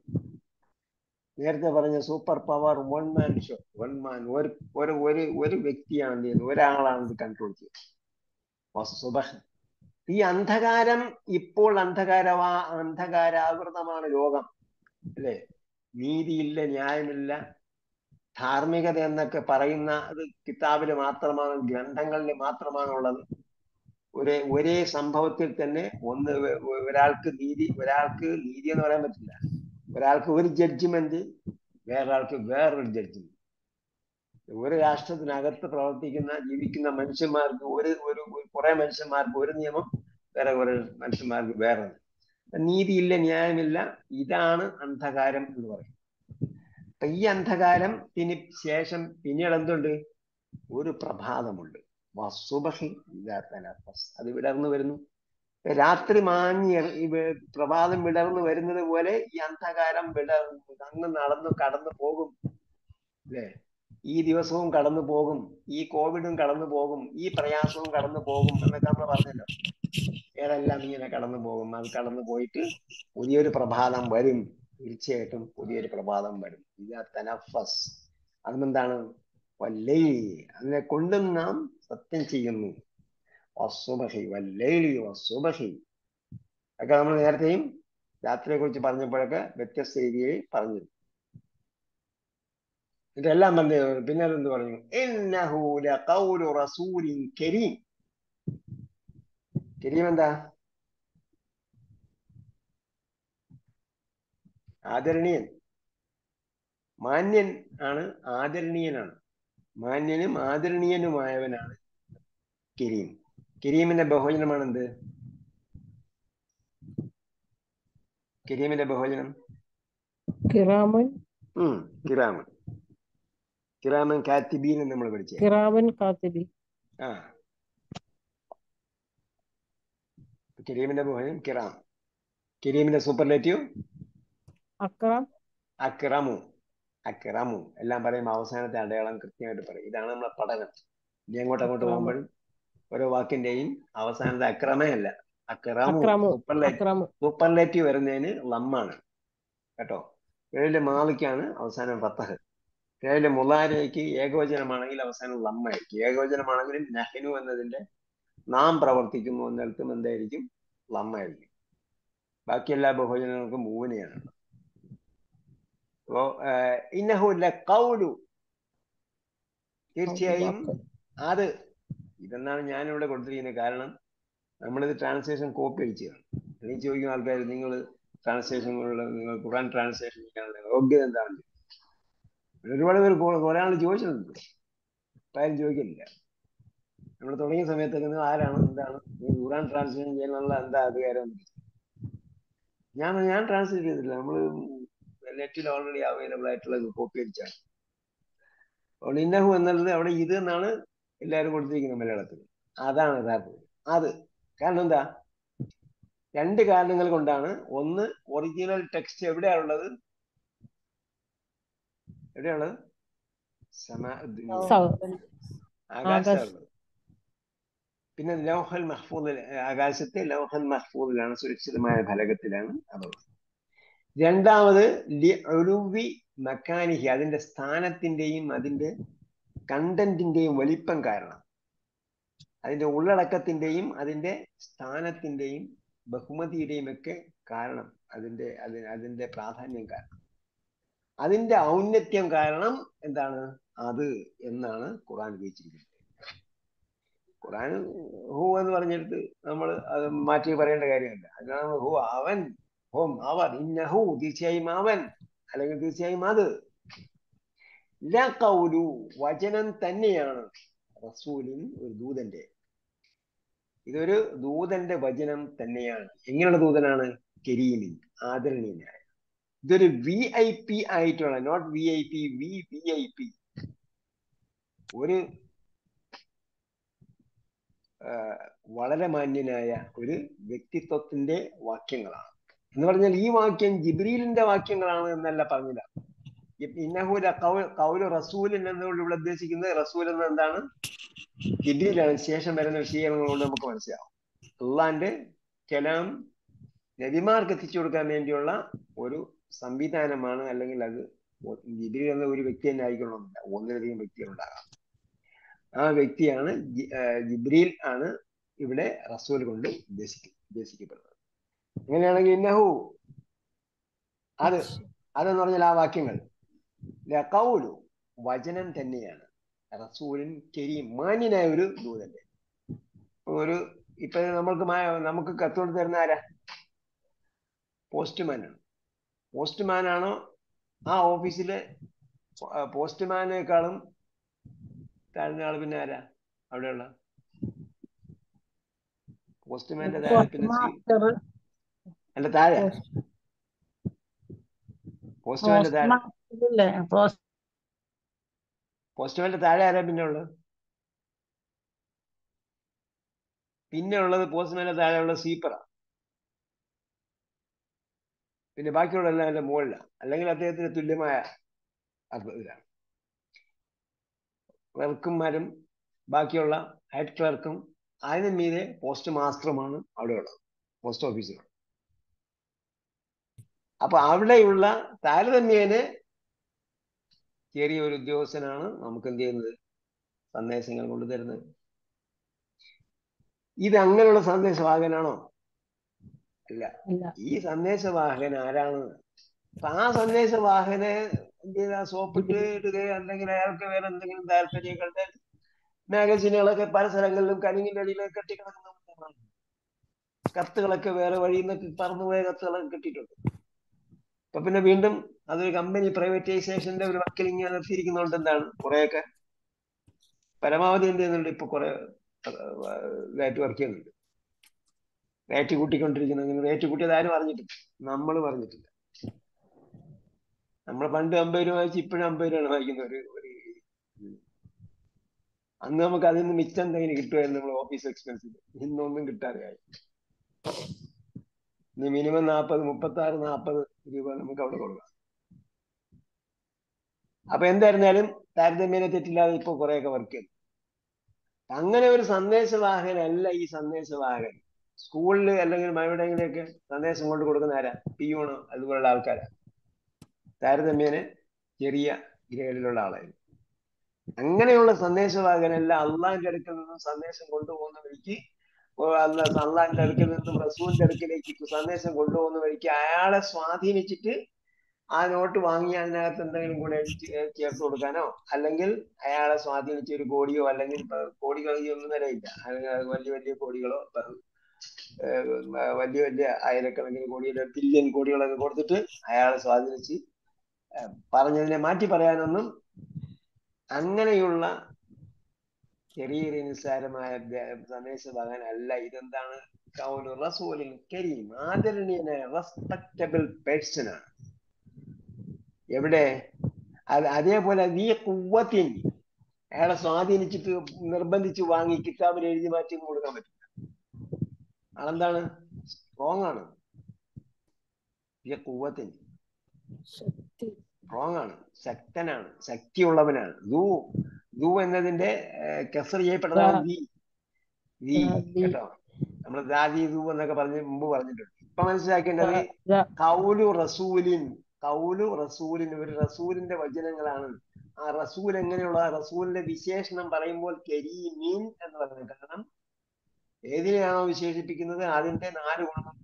നേരത്തെ പറഞ്ഞ super power one man show one man ഒരു ഒരു ഒരു ഒരു വ്യക്തിയാണ് എന്ത് ചെയ്യുന്നത് ഒരാളാണ് ഇത് കൺട്രോൾ ചെയ്യുന്നത് വസ്തുബഹ് ഈ അന്ധകാരം ഇപ്പോൾ അന്ധകാരമാ അന്ധകാരാവൃതമാണ് ലോകം അല്ലേ നീതിയില്ല ന്യായമില്ല ധാർമ്മികത എന്നൊക്കെ പറയുന്ന അത് കിതാബില് മാത്രമാണ് ഗ്രന്ഥങ്ങളിൽ മാത്രമാണ് ഉള്ളത് ഒരേ ഒരേ സംഭവത്തിൽ തന്നെ ഒന്ന് ഒ- ഒ- ഒരാൾക്ക് നീതി ഒരാൾക്ക് നീതി എന്ന് പറയാൻ പറ്റില്ല ഒരാൾക്ക് ഒരു ജഡ്ജിമെന്റ് വേറൊരാൾക്ക് വേറൊരു ജഡ്ജിമെന്റ് ഒരു രാഷ്ട്രത്തിനകത്ത് പ്രവർത്തിക്കുന്ന ജീവിക്കുന്ന മനുഷ്യന്മാർക്ക് ഒരു ഒരു ഒരു കുറെ മനുഷ്യന്മാർക്ക് ഒരു നിയമം വേറെ കുറെ മനുഷ്യന്മാർക്ക് വേറെ നീതിയില്ല ന്യായമില്ല ഇതാണ് അന്ധകാരം എന്ന് പറയും അപ്പൊ ഈ അന്ധകാരത്തിന് ശേഷം പിന്നീട് എന്തുണ്ട് ഒരു പ്രഭാതമുണ്ട് വസുബഹി ഇദാ തനഫസ്. അത് വിടർന്നു വരുന്നു രാത്രി മാഞ്ഞ് ഇറ- ഈ വെ- പ്രഭാതം വിടർന്നു വരുന്നത് പോലെ ഈ അന്ധകാരം വിടർന്നു അങ്ങ് നടന്നു കടന്നു പോകും അല്ലേ ഈ ദിവസവും കടന്നു പോകും ഈ കോവിഡും കടന്നു പോകും ഈ പ്രയാസവും കടന്നു പോകും എന്നൊക്കെ നമ്മൾ പറഞ്ഞല്ലോ ഏതെല്ലാം ഇങ്ങനെ കടന്നു പോകും അത് കടന്നു പോയിട്ട് പുതിയൊരു പ്രഭാതം വരും തീർച്ചയായിട്ടും പുതിയൊരു പ്രഭാതം വരും ഇത് തനഫസ് അതിനെന്താണ് വല്ലൈലി അതിനെ കൊണ്ടും നാം സത്യം ചെയ്യുന്നു വസ്സുബഹി വല്ലൈലി വസ്സുബഹി ഒക്കെ നമ്മൾ നേരത്തെയും രാത്രിയെ കുറിച്ച് പറഞ്ഞപ്പോഴൊക്കെ വ്യത്യസ്ത രീതിയിൽ പറഞ്ഞു ഇതെല്ലാം പറഞ്ഞു പിന്നെ എന്ത് പറഞ്ഞു ഇന്നഹു ലഖൗലു റസൂലിൻ കരീം കരീം എന്താ ആദരണീയൻ മാന്യൻ ആണ് ആദരണീയനാണ് മാന്യനും ആദരണീയനുമായവനാണ് കരീം കരീമിന്റെ ബഹുവചനമാണ് എന്ത് കരീമിന്റെ ബഹുവചനം കിറാമൻ ഉം കിറാമൻ കിറാമൻ കാത്തിബീൻ എന്ന് നമ്മൾ പഠിച്ചേ കിറാമൻ കാത്തിബി ആ കരീമിന്റെ ബഹുവചനം കിറാം കരീമിന്റെ സൂപ്പർലേറ്റീവ് അക്രം അക്രമു അക്രമു എല്ലാം പറയുമ്പോൾ അവസാനത്തെ അടയാളം കൃത്യമായിട്ട് പറയും ഇതാണ് നമ്മളെ പഠനം ഇനി അങ്ങോട്ട് അങ്ങോട്ട് അക്രമു. പോകുമ്പോഴും ഓരോ വാക്കിന്റെയും അവസാനത്തെ അക്രമയല്ല അക്രമു അക്രമു സൂപ്പർലേറ്റീവ് അക്രമു സൂപ്പർലേറ്റീവ് വരുന്നതിന് ലമ്മാണ് കേട്ടോ ഏഴിലെ മാലിക്കാണ് അവസാനം ഫത്തഹ് ഏഴിലെ മുലാരയ്ക്ക് ഏകവചനമാണെങ്കിൽ അവസാനം ലമ്മായിരിക്കും ഏകവചനമാണെങ്കിലും നഹ്നു എന്നതിന്റെ നാം പ്രവർത്തിക്കുന്നു എന്നിടത്തും എന്തായിരിക്കും ലമ്മായിരിക്കും ബാക്കി എല്ലാ ബഹുവചനങ്ങൾക്കും മൂവിനെയാണ് അപ്പോ ഇന്നഹു കൗലു തീർച്ചയായും അത് ഇതെന്നാണ് ഞാനിവിടെ കൊടുത്തിരിക്കുന്നത് കാരണം നമ്മളിത് ട്രാൻസ്ലേഷൻ കോപ്പി അടിച്ചതാണ് എനിക്ക് ചോദിക്കുന്ന ആൾക്കാർ നിങ്ങൾ ട്രാൻസ്ലേഷനുള്ള നിങ്ങൾ ഖുറാൻ ട്രാൻസ്ലേഷൻ ചെയ്യാനുള്ള യോഗ്യത എന്താണ് ഒരുപാട് പേര് കുറെ കുറെ ആൾ ചോദിച്ചിട്ടുണ്ട് ഇപ്പം ആരും ചോദിക്കുന്നില്ല നമ്മൾ തുടങ്ങിയ സമയത്തൊക്കെ നിങ്ങൾ ആരാണ് എന്താണ് ഈ ഖുറാൻ ട്രാൻസ്ലേഷൻ ചെയ്യാനുള്ള എന്താ അധികാരം എന്ന് ചോദിച്ചു. ഞാൻ ഞാൻ ട്രാൻസ്ലേറ്റ് ചെയ്തിട്ടില്ല നമ്മൾ നെറ്റിൽ ഓൾറെഡി അവൈലബിൾ ആയിട്ടുള്ള കോപ്പി അടിച്ചാണ് അതുകൊണ്ട് ഇന്നഹു എന്നുള്ളത് അവിടെ ഇത് എന്നാണ് എല്ലാവരും കൊടുത്തിരിക്കുന്നത് മലയാളത്തിൽ അതാണ് യഥാർത്ഥത്തിൽ അത് കാരണം എന്താ രണ്ട് കാരണങ്ങൾ കൊണ്ടാണ് ഒന്ന് ഒറിജിനൽ ടെക്സ്റ്റ് എവിടെയാണുള്ളത് എവിടെയാണുള്ളത് സമാ സൗ- ആകാശമുള്ളത് പിന്നെ ലൗഹൽ മഹ്ഫൂദിൽ ആകാശത്തെ ലൗഹൽ മഹ്ഫൂദിലാണ് സുരക്ഷിതമായ ഫലകത്തിലാണ് അതുള്ളത് രണ്ടാമത് ഒലുവി മക്കാനിഹി അതിന്റെ സ്ഥാനത്തിന്റെയും അതിന്റെ കണ്ടന്റിന്റെയും വലിപ്പം കാരണം അതിന്റെ ഉള്ളടക്കത്തിന്റെയും അതിന്റെ സ്ഥാനത്തിന്റെയും ബഹുമതിയുടെയും ഒക്കെ കാരണം അതിന്റെ അതി- അതിന്റെ പ്രാധാന്യം കാരണം അതിന്റെ ഔന്നത്യം കാരണം എന്താണ് അത് എന്നാണ് ഖുറാൻ ഉപയോഗിച്ചിരിക്കുന്നത് ഖുറാൻ ഹു എന്ന് പറഞ്ഞെടുത്ത് നമ്മൾ അത് മാറ്റി പറയേണ്ട കാര്യമില്ല അതിനാണ് ഹു അവൻ ഹോം അവർ ഇന്നഹു തീർച്ചയായും അവൻ അല്ലെങ്കിൽ തീർച്ചയായും അത് ല കൗലു വചനം തന്നെയാണ് റസൂലിൻ ഒരു ദൂതന്റെ ഇതൊരു ദൂതന്റെ വചനം തന്നെയാണ് എങ്ങനെയുള്ള ദൂതനാണ് കരീമിൻ ആദരണീയനായ ഇതൊരു വി ഐ പി ആയിട്ടുള്ള not V I P V V I P ഒരു ആ, വളരെ മാന്യനായ ഒരു വ്യക്തിത്വത്തിന്റെ വാക്യങ്ങളാണ് എന്ന് പറഞ്ഞാൽ ഈ വാക്യം ജിബ്രീലിന്റെ വാക്യങ്ങളാണ് എന്നല്ല പറഞ്ഞില്ല ഇന്നഹൂല കൗല് റസൂലിൻ എന്നതുകൊണ്ട് ഇവിടെ ഉദ്ദേശിക്കുന്നത് റസൂൽ എന്ന് എന്താണ് ജിബ്രീലാണ് ശേഷം വരുന്ന വിഷയങ്ങൾ കൊണ്ട് നമുക്ക് മനസ്സിലാവും അള്ളാന്റെ കലാം നബിമാർക്ക് എത്തിച്ചു കൊടുക്കാൻ വേണ്ടിയുള്ള ഒരു സംവിധാനമാണ് അല്ലെങ്കിൽ അത് ജിബ്രീൽ എന്ന ഒരു വ്യക്തി തന്നെ ആയിക്കൊള്ളണമെന്നില്ല ഒന്നിലധികം വ്യക്തികൾ ഉണ്ടാകാം ആ വ്യക്തിയാണ് ജി- ആ, ജിബ്രീൽ ആണ് ഇവിടെ റസൂൽ കൊണ്ട് ഉദ്ദേശിക്ക ഉദ്ദേശിക്കപ്പെടുന്നത് അങ്ങനെയാണെങ്കിൽ ഇന്നഹു അത് അതെന്ന് പറഞ്ഞാൽ ആ വാക്യങ്ങൾ ലഖൗലു വചനം തന്നെയാണ് റസൂലിൻ കരീം മാന്യനായ ഒരു ദൂതന്റെ ഒരു ഇപ്പൊ നമ്മൾക്ക് മാ- നമുക്ക് കത്തുകൊണ്ട് തരുന്ന ആരാ പോസ്റ്റ്മാനാണ് പോസ്റ്റ്മാൻ ആണോ ആ ഓഫീസിലെ പോസ്റ്റ്മാനേക്കാളും താഴ്ന്ന ആള് പിന്നെ ആരാ അവിടെയുള്ള പോസ്റ്റ്മാന്റെ താഴെ പിന്നെ സി- മാസ്റ്റർ അല്ല താഴെ പോസ്റ്റ്മാന്റെ താഴെ ഇല്ലേ പോസ്റ്റ് പോസ്റ്റ്മാന്റെ താഴെ ആരാ പിന്നെ ഉള്ളത് പിന്നെ ഉള്ളത് പോസ്റ്റ്മാന്റെ താഴെ ഉള്ള സീപ്പറാ പിന്നെ ബാക്കിയുള്ള എല്ലാം അതിന്റെ മുകളിലാണ് അല്ലെങ്കിൽ അദ്ദേഹത്തിന് തുല്യമായ അത് ഇതാണ് ക്ലർക്കുമാരും ബാക്കിയുള്ള ഹെഡ് ക്ലർക്കും അതിന് മീതെ പോസ്റ്റ് മാസ്റ്ററുമാണ് അവിടെ ഉള്ളത് പോസ്റ്റ് ഓഫീസിലുള്ളത് അപ്പൊ അവിടെയുള്ള താരതമ്യേന ചെറിയ ഒരു ഉദ്യോഗസ്ഥനാണ് നമുക്ക് എന്ത് ചെയ്യുന്നത് സന്ദേശങ്ങൾ കൊണ്ടുതരുന്നത് ഇത് അങ്ങനെയുള്ള സന്ദേശവാഹകനാണോ അല്ല അല്ല ഈ സന്ദേശവാഹകൻ ആരാണ് അപ്പൊ ആ സന്ദേശവാഹനെ എന്ത് ചെയ്താ സോപ്പിട്ട് ഇടുകയോ അല്ലെങ്കിൽ അയാൾക്ക് വേറെ എന്തെങ്കിലും താല്പര്യങ്ങളുടെ മാഗസീനുകളൊക്കെ പല സ്ഥലങ്ങളിലും കരിങ്ങിന്റെ അടിയിലൊക്കെ കെട്ടിക്കിടക്കുന്ന കത്തുകളൊക്കെ വേറെ വഴിയിൽ നിന്നൊക്കെ പറന്നുപോയ കത്തുകളൊക്കെ കിട്ടിയിട്ടുണ്ട് അപ്പൊ പിന്നെ വീണ്ടും അതൊരു കമ്പനി പ്രൈവറ്റൈസേഷന്റെ ഒരു വക്കിൽ ഇങ്ങനെ നിർത്തിയിരിക്കുന്നതുകൊണ്ട് എന്താണ് കുറെയൊക്കെ പരമാവധി എന്ത് ചെയ്യുന്നുണ്ട് ഇപ്പൊ കുറെ ഇതായിട്ട് വർക്ക് ചെയ്യുന്നുണ്ട് റേറ്റ് കൂട്ടിക്കൊണ്ടിരിക്കുന്ന റേറ്റ് കൂട്ടിയത് ആരും അറിഞ്ഞിട്ടില്ല നമ്മൾ പറഞ്ഞിട്ടില്ല നമ്മൾ പണ്ട് അമ്പത് രൂപ വായിച്ച് ഇപ്പോഴും അമ്പത് രൂപയാണ് വായിക്കുന്ന ഒരു ഒരു അന്ന് നമുക്ക് അതിൽ നിന്ന് മിച്ചം എന്തെങ്കിലും കിട്ടുമായിരുന്നു നമ്മൾ ഓഫീസ് എക്സ്പെൻസിൽ ഇന്നൊന്നും കിട്ടാതെയായി ഇനി മിനിമം നാൽപ്പത് മുപ്പത്തി ആറ് നാൽപ്പത് രൂപ നമുക്ക് അവിടെ കൊടുക്കാം അപ്പൊ എന്തായിരുന്നാലും താരതമ്യേന തെറ്റില്ലാതെ ഇപ്പൊ കുറെയൊക്കെ വർക്ക് ചെയ്തു അങ്ങനെ ഒരു സന്ദേശവാഹകനല്ല ഈ സന്ദേശവാഹകൻ സ്കൂളിൽ അല്ലെങ്കിൽ എവിടെയെങ്കിലുമൊക്കെ സന്ദേശം കൊണ്ട് കൊടുക്കുന്ന ആരാ പിയൂണോ അതുപോലുള്ള ആൾക്കാരാ താരതമ്യേന ചെറിയ ഗ്രേഡിലുള്ള ആളായിരുന്നു അങ്ങനെയുള്ള സന്ദേശവാഹകനല്ല അള്ളാഹിന്റെ അടുക്കൽ നിന്നും സന്ദേശം കൊണ്ടുപോകുന്ന വഴിക്ക് അള്ളാഹിന്റെ അടുക്കൽ നിന്നും റസൂലിന്റെ അടുക്കിലേക്ക് സന്ദേശം കൊണ്ടുപോകുന്ന വഴിക്ക് അയാളെ സ്വാധീനിച്ചിട്ട് ആ നോട്ട് വാങ്ങി അതിനകത്ത് എന്തെങ്കിലും കൂടെ ചേർത്ത് കൊടുക്കാനോ അല്ലെങ്കിൽ അയാളെ സ്വാധീനിച്ച ഒരു കോടിയോ അല്ലെങ്കിൽ കോടികൾ ഒന്നും നിലയില്ല വലിയ വലിയ കോടികളോ വലിയ വലിയ ആയിരക്കണക്കിന് കോടിയുടെ ബില്യൺ കോടികളൊക്കെ കൊടുത്തിട്ട് അയാളെ സ്വാധീനിച്ച് പറഞ്ഞതിനെ മാറ്റി പറയാനൊന്നും അങ്ങനെയുള്ള ചെറിയ ചെറിയ നിസ്സാരമായ സന്ദേശഭാഗൻ അല്ല ഇതെന്താണ് കൗലു റസൂലിൻ കരീം ആദരണീയനായ റെസ്പെക്റ്റബിൾ പേഴ്സൺ ആണ് എവിടെ അത് അതേപോലെ നീ കുവ്വത്തിൻ അയാളെ സ്വാധീനിച്ചിട്ട് നിർബന്ധിച്ച് വാങ്ങി കിതാബിൽ എഴുതി മാറ്റി കൊടുക്കാൻ പറ്റില്ല ആളെന്താണ് സ്ട്രോങ് ആണ് ഈ കുവ്വത്തിൻ ശക്തി സ്ട്രോങ് ആണ് ശക്തനാണ് ശക്തിയുള്ളവനാണ് ദൂ ദൂ എന്നതിന്റെ കെസർ ചെയ്യപ്പെട്ടതാണ് ദീ ദീ കേട്ടോ നമ്മൾ ദാദി ദൂ എന്നൊക്കെ പറഞ്ഞ് മുമ്പ് പറഞ്ഞിട്ടുണ്ട് ഇപ്പൊ മനസ്സിലാക്കേണ്ടത് കൗലു റസൂലിൻ കൗലു റസൂലിൻ ഒരു റസൂലിന്റെ വചനങ്ങളാണ് ആ റസൂൽ എങ്ങനെയുള്ള റസൂലിന്റെ വിശേഷണം പറയുമ്പോൾ കരീമീൻ എന്ന് പറയുന്നത് കാരണം ഏതിനെയാണോ വിശേഷിപ്പിക്കുന്നത് അതിന്റെ നാല് ഗുണം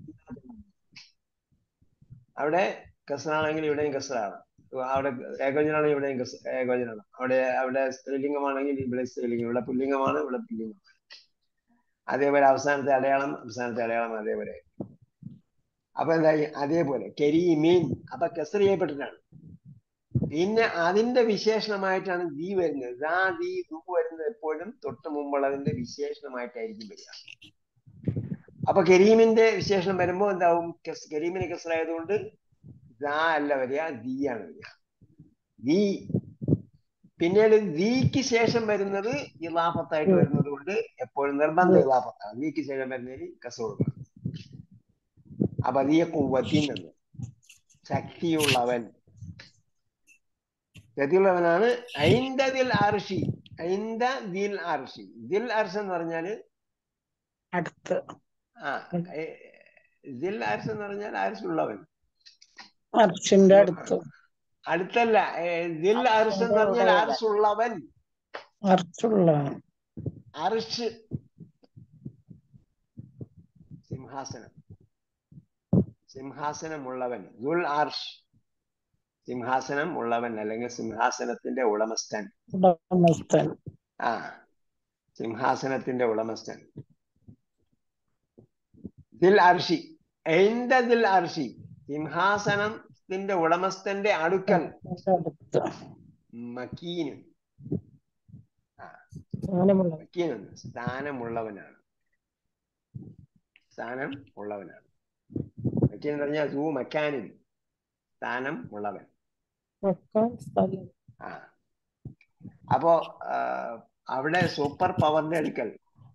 അവിടെ കസറാണെങ്കിൽ ഇവിടെയും കസറാണ് അവിടെ ഏകോചനാണെങ്കിൽ ഇവിടെയും ഏകോചനാണ് അവിടെ അവിടെ സ്ത്രീലിംഗമാണെങ്കിൽ ഇവിടെ സ്ത്രീലിംഗം ഇവിടെ പുല്ലിംഗമാണ് ഇവിടെ പുല്ലിംഗം അതേപോലെ അവസാനത്തെ അടയാളം അവസാനത്തെ അടയാളം അതേപോലെ അപ്പൊ എന്തായി അതേപോലെ കരീമീൻ അപ്പൊ കസർ ചെയ്യപ്പെട്ടിട്ടാണ് പിന്നെ അതിന്റെ വിശേഷണമായിട്ടാണ് ദീ വരുന്നത് ദാ ദീ ദൂ വരുന്നത് എപ്പോഴും തൊട്ട് മുമ്പുള്ളതിന്റെ വിശേഷണമായിട്ടായിരിക്കും വരിക അപ്പൊ കരീമിന്റെ വിശേഷണം വരുമ്പോ എന്താവും കരീമിന് കസറായതുകൊണ്ട് ദാ അല്ല വരിക ദീ ആണ് വരിക ദീ പിന്നീട് ദീക്ക് ശേഷം വരുന്നത് ഇലാഫത്തായിട്ട് വരുന്നത് കൊണ്ട് എപ്പോഴും നിർബന്ധ ഇലാഫത്താണ് ദീക്ക് ശേഷം വരുന്നതിന് കസ കൊടുക്കണം അപ്പൊ ദീ കുവ്വത്തിൻ എന്ന് ശക്തിയുള്ളവൻ ശക്തിയുള്ളവനാണ് ഐന്ദ ദിൽ അർഷി ഐന്ദ ദിൽ അർഷി ദിൽ അർഷ് എന്ന് പറഞ്ഞാല് അടുത്ത് ആ ദിൽ അർഷ് എന്ന് പറഞ്ഞാൽ അർഷുള്ളവൻ അർഷിന്റെ അടുത്ത് അടുത്തല്ല ദിൽ അർഷ് എന്ന് പറഞ്ഞാൽ അർഷുള്ളവൻ അർച്ചുള്ളവൻ അർഷ് സിംഹാസനം സിംഹാസനമുള്ളവൻ ദുൽ അർഷ് സിംഹാസനം ഉള്ളവൻ അല്ലെങ്കിൽ സിംഹാസനത്തിന്റെ ഉടമസ്ഥൻ ഉടമസ്ഥൻ ആ സിംഹാസനത്തിന്റെ ഉടമസ്ഥൻ ദിൽ അർഷി എന്ത ദിൽ അർഷി സിംഹാസനത്തിന്റെ ഉടമസ്ഥന്റെ അടുക്കൽ അടുത്ത് മക്കീന് സ്ഥാനമുള്ള മക്കീൻ സ്ഥാനമുള്ളവനാണ് സ്ഥാനം ഉള്ളവനാണ് മക്കീൻ എന്ന് പറഞ്ഞാൽ സൂ മക്കാനിൻ സ്ഥാനം ഉള്ളവൻ വെക്കാൻ സ്ഥലം ആ അപ്പോ അവിടെ സൂപ്പർ പവറിന്റെ അടുക്കൽ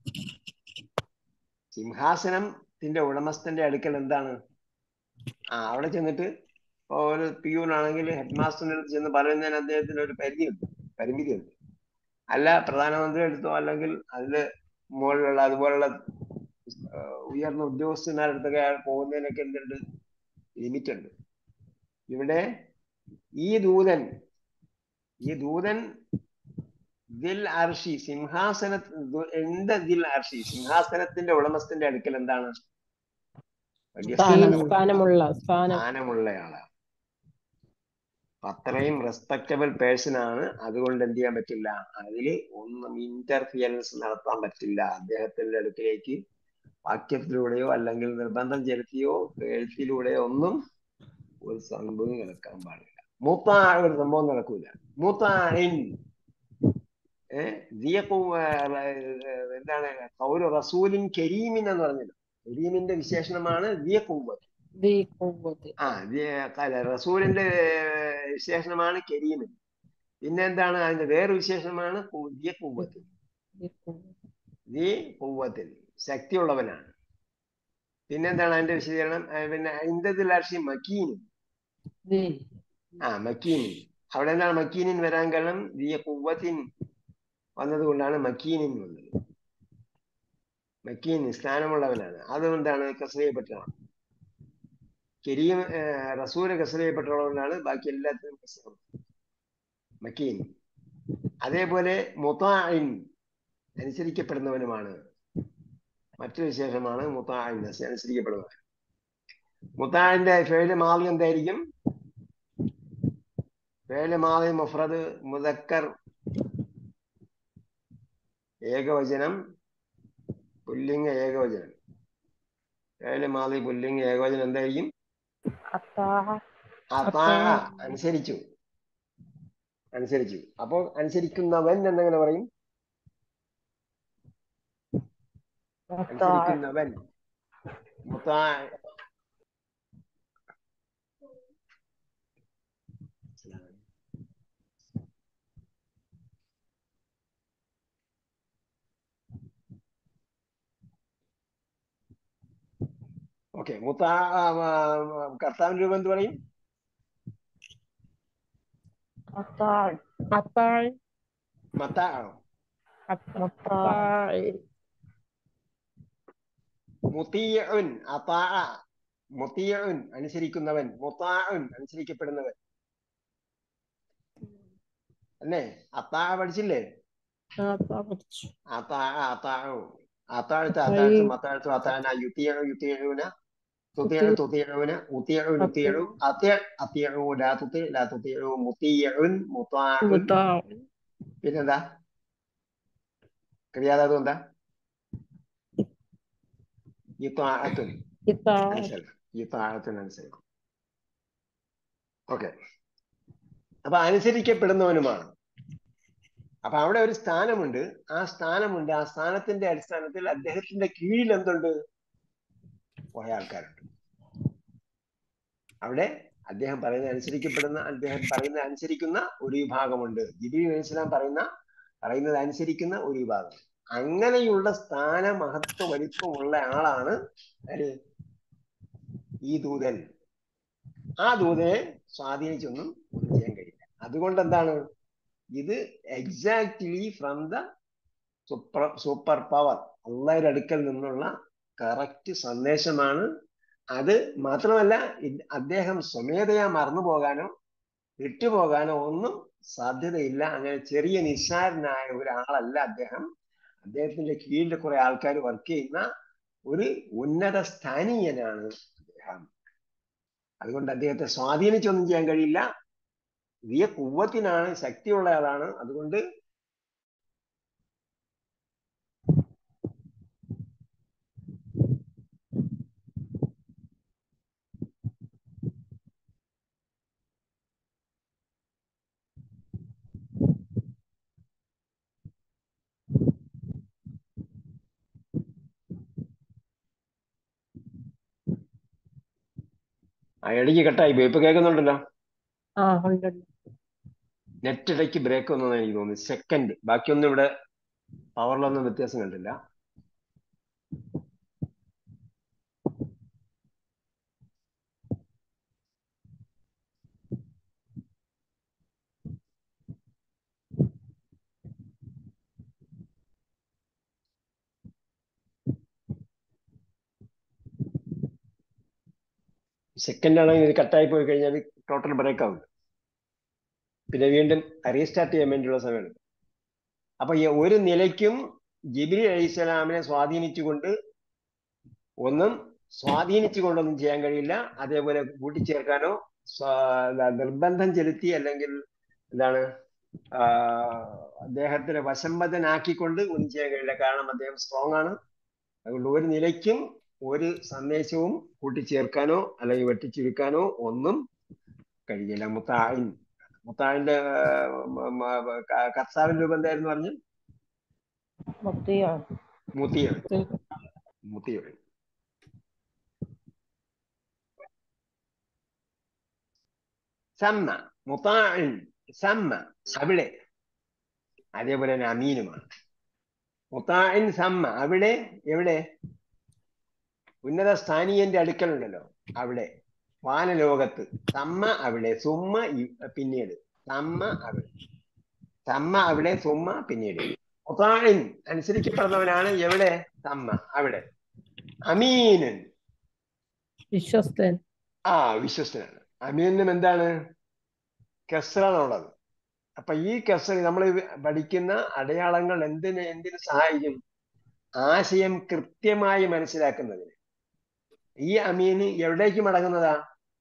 സിംഹാസനത്തിന്റെ ഉടമസ്ഥന്റെ അടുക്കൽ എന്താണ് ആ അവിടെ ചെന്നിട്ട് ഇപ്പൊ ഒരു പിയൂണാണെങ്കിൽ ഹെഡ് മാസ്റ്ററിന്റെ അടുത്ത് ചെന്ന് പറയുന്നതിന് അദ്ദേഹത്തിന് ഒരു പരിധിയുണ്ട് പരിമിതിയുണ്ട് അല്ല പ്രധാനമന്ത്രി എടുത്തോ അല്ലെങ്കിൽ അതില് മുകളിലുള്ള അതുപോലുള്ള ആ, ഉയർന്ന ഉദ്യോഗസ്ഥന്മാരുടെ അടുത്തൊക്കെ അയാൾ പോകുന്നതിനൊക്കെ എന്തുണ്ട് ലിമിറ്റ് ഉണ്ട് ഇവിടെ ഈ ദൂതൻ ഈ ദൂതൻ ദിൽ അർഷി സിംഹാസന ദു- എന്ത് ദിൽ അർഷി സിംഹാസനത്തിന്റെ ഉടമസ്ഥന്റെ അടുക്കൽ എന്താണ് വലിയ സ്ഥാനം. സ്ഥാനമുള്ള- സ്ഥാനമുള്ള സ്ഥാനം സ്ഥാനമുള്ളയാളാണ് അപ്പൊ അത്രയും റെസ്പെക്റ്റബിൾ പേഴ്സൺ ആണ് അതുകൊണ്ട് എന്ത് ചെയ്യാൻ പറ്റില്ല അതിൽ ഒന്നും ഇന്റർഫിയറൻസ് നടത്താൻ പറ്റില്ല അദ്ദേഹത്തിന്റെ അടുക്കിലേക്ക് വാക്യത്തിലൂടെയോ അല്ലെങ്കിൽ നിർബന്ധം ചെലുത്തിയോ എഴുത്തിലൂടെയോ ഒന്നും ഒരു സംഭവം നടക്കാൻ പാടില്ല മൂത്ത ഒരു സംഭവം നടക്കൂല മൂത്താൻ ഏഹ് എന്താണ് കൗരു റസൂലിൻ കരീമിൻ എന്ന് പറഞ്ഞത് കരീമിന്റെ വിശേഷണമാണ് ദിയക്കൂവത്ത് ദീ ഖുവ്വത്ത് ആ ദി- അല്ല, റസൂലിന്റെ വിശേഷണമാണ് കരീമിൻ പിന്നെ എന്താണ് അതിന്റെ വേറെ വിശേഷണമാണ് കു- ദിയക്കൂവത്ത് ദീ ഖുവ്വത്ത് ദി കുവ്വത്തിൽ ശക്തിയുള്ളവനാണ് പിന്നെന്താണ് അതിന്റെ വിശദീകരണം ആ, പിന്നെ ഇന്ദത്തിൽ അർഷി മക്കീനും ദീ ആ മക്കീനിൻ അവിടെ എന്താണ് മക്കീനിൻ വരാൻ കാരണം ദിയ കുവ്വത്തിൻ വന്നതുകൊണ്ടാണ് മക്കീനിൻ വന്നത് മക്കീൻ സ്ഥാനമുള്ളവനാണ് അതുകൊണ്ടാണ് കസറിയപ്പെട്ടതാണ് കരീം റസൂല് കസറിയപ്പെട്ടുള്ളതുകൊണ്ടാണ് ബാക്കി എല്ലാത്തിനും കസറും മക്കീൻ അതേപോലെ മുത്തായിൻ അനുസരിക്കപ്പെടുന്നവനുമാണ് മറ്റൊരു വിശേഷമാണ് മുത്തായിൻ അനുസരിക്കപ്പെടുന്നവൻ മുത്തായിന്റെ ഫേല് മാലി എന്തായിരിക്കും ഫേല് മാലി മുഫ്രദ് മുദക്കർ ഏകവചനം പുല്ലിംഗ ഏകവചനം ഫേല് മാലി പുല്ലിംഗ ഏകവചനം എന്തായിരിക്കും അത്താഹ അതാ അനുസരിച്ചു അനുസരിച്ചു അപ്പോൾ അനുസരിക്കുന്നവൻ എന്നെങ്ങനെ പറയും മുത്താ അനുസരിക്കുന്നവൻ മുത്താ ഓക്കെ മുത്താ ആ, ആ, കർത്താവിന്റെ രൂപം എന്ത് പറയും മുത്താൾ അത്താഴ് മത്താ ആണോ മുത്താ അത്താഴ് മുത്തീഉൻ അതാ മുത്തീഉൻ അനുസരിക്കുന്നവൻ മുത്താഉൻ അനുസരിക്കപ്പെടുന്നവൻ അല്ലേ അത്താ പഠിച്ചില്ലേ അത്താ പഠിച്ചു അതാ അതാഉ അത്താഴത്ത് അത്താഴത്ത് മത്താഴത്ത് അത്താഴന യുത്തിയു യുത്തിയൂന തുത്തിയു തുത്തിയൂന ഉത്തിയു ഉത്തിയു അത്യ അത്യു ലാ തുത്തി ലാ തുത്തിയു മുത്തീഉൻ മുത്താഉൻ മുത്താ പിന്നെന്താ ക്രിയാധാതു എന്താ ഇത്താഅത്തുൻ ഇത്താ അനുസരണം ഈ താഴത്തിനനുസരണം ഓക്കെ അപ്പൊ അനുസരിക്കപ്പെടുന്നവനുമാണ് അപ്പൊ അവിടെ ഒരു സ്ഥാനമുണ്ട് ആ സ്ഥാനമുണ്ട് ആ സ്ഥാനത്തിന്റെ അടിസ്ഥാനത്തിൽ അദ്ദേഹത്തിന്റെ കീഴിൽ എന്തുണ്ട് കുറെ ആൾക്കാരുണ്ട് അവിടെ അദ്ദേഹം പറയുന്ന അനുസരിക്കപ്പെടുന്ന അദ്ദേഹം പറയുന്ന അനുസരിക്കുന്ന ഒരു വിഭാഗമുണ്ട് ജിബിലി അലൈഹിസ്ലാം പറയുന്ന പറയുന്നത് അനുസരിക്കുന്ന ഒരു വിഭാഗം അങ്ങനെയുള്ള സ്ഥാന മഹത്വ വലിപ്പമുള്ള ആളാണ് ആര് ഈ ദൂതൻ ആ ദൂതനെ സ്വാധീനിച്ചൊന്നും ഒന്നും ചെയ്യാൻ കഴിയില്ല അതുകൊണ്ട് എന്താണ് ഇത് exactly from the super super power അള്ളാഹയുടെ അടുക്കൽ നിന്നുള്ള കറക്റ്റ് സന്ദേശമാണ് അത് മാത്രമല്ല ഇത് അദ്ദേഹം സ്വമേധയാ മറന്നു പോകാനോ വിട്ടുപോകാനോ ഒന്നും സാധ്യതയില്ല അങ്ങനെ ചെറിയ നിസ്സാരനായ ഒരാളല്ല അദ്ദേഹം അദ്ദേഹത്തിന്റെ കീഴിൽ കുറെ ആൾക്കാർ വർക്ക് ചെയ്യുന്ന ഒരു ഉന്നത സ്ഥാനീയനാണ് അദ്ദേഹം അതുകൊണ്ട് അദ്ദേഹത്തെ സ്വാധീനിച്ചൊന്നും ചെയ്യാൻ കഴിയില്ല വലിയ കുവ്വത്തിനാണ് ശക്തിയുള്ള ആളാണ് അതുകൊണ്ട് ആ ഇടയ്ക്ക് കട്ടായി പോയി ഇപ്പൊ കേൾക്കുന്നുണ്ടല്ലോ ആ ഉണ്ട് ഉണ്ട്. നെറ്റ് ഇടയ്ക്ക് ബ്രേക്ക് വന്നെന്ന് എനിക്ക് തോന്നുന്നു സെക്കൻഡ് ബാക്കിയൊന്നും ഇവിടെ പവറിലൊന്നും വ്യത്യാസം കണ്ടില്ല സെക്കൻഡ് ആണെങ്കിൽ ഇത് കട്ടായി പോയി കഴിഞ്ഞാൽ ടോട്ടൽ ബ്രേക്ക് ആവും പിന്നെ വീണ്ടും റീസ്റ്റാർട്ട് ചെയ്യാൻ വേണ്ടിയുള്ള സമയമാണ് അപ്പൊ ഈ ഒരു നിലയ്ക്കും ജിബിരി അലൈഹിസ്സലാമിനെ സ്വാധീനിച്ചുകൊണ്ട് ഒന്നും സ്വാധീനിച്ചുകൊണ്ടൊന്നും ചെയ്യാൻ കഴിയില്ല അതേപോലെ കൂട്ടിച്ചേർക്കാനോ സ്വാ- നിർബന്ധം ചെലുത്തി അല്ലെങ്കിൽ എന്താണ് ആ, അദ്ദേഹത്തിന് വശംബദ്ധനാക്കിക്കൊണ്ട് ഒന്നും ചെയ്യാൻ കഴിയില്ല കാരണം അദ്ദേഹം സ്ട്രോങ് ആണ് അതുകൊണ്ട് ഒരു നിലയ്ക്കും ഒരു സന്ദേശവും കൂട്ടിച്ചേർക്കാനോ അല്ലെങ്കിൽ വെട്ടിച്ചുരുക്കാനോ ഒന്നും കഴിയില്ല മുത്തായിൻ മുത്തായിന്റെ കർത്താവിന്റെ രൂപം എന്തായിരുന്നു പറഞ്ഞു മുത്തിയാണ് മുത്തിയാണ് മുത്തിയാണ് സമ്മ മുത്തായിൻ സമ്മ അവിടെ അതേപോലെ തന്നെ അമീനുമാണ് മുത്തായിൻ സമ്മ അവിടെ എവിടെ ഉന്നത സ്ഥാനീയന്റെ അടുക്കലുണ്ടല്ലോ അവിടെ വാനലോകത്ത് സമ്മ അവിടെ സുമ്മ ഇ- പിന്നീട് സമ്മ അവിടെ സമ്മ അവിടെ സുമ്മ പിന്നീട് മുത്തായിൻ അനുസരിക്കപ്പെടുന്നവനാണ് എവിടെ സമ്മ അവിടെ അമീനൻ വിശ്വസ്തൻ ആ വിശ്വസ്തനാണ് അമീനും എന്താണ് കെസറാണുള്ളത് അപ്പൊ ഈ കെസർ നമ്മൾ പഠിക്കുന്ന അടയാളങ്ങൾ എന്തിന് എന്തിന് സഹായിക്കും ആശയം കൃത്യമായി മനസ്സിലാക്കുന്നതിന് ഈ അമീന് എവിടേക്ക് മടങ്ങുന്നതാ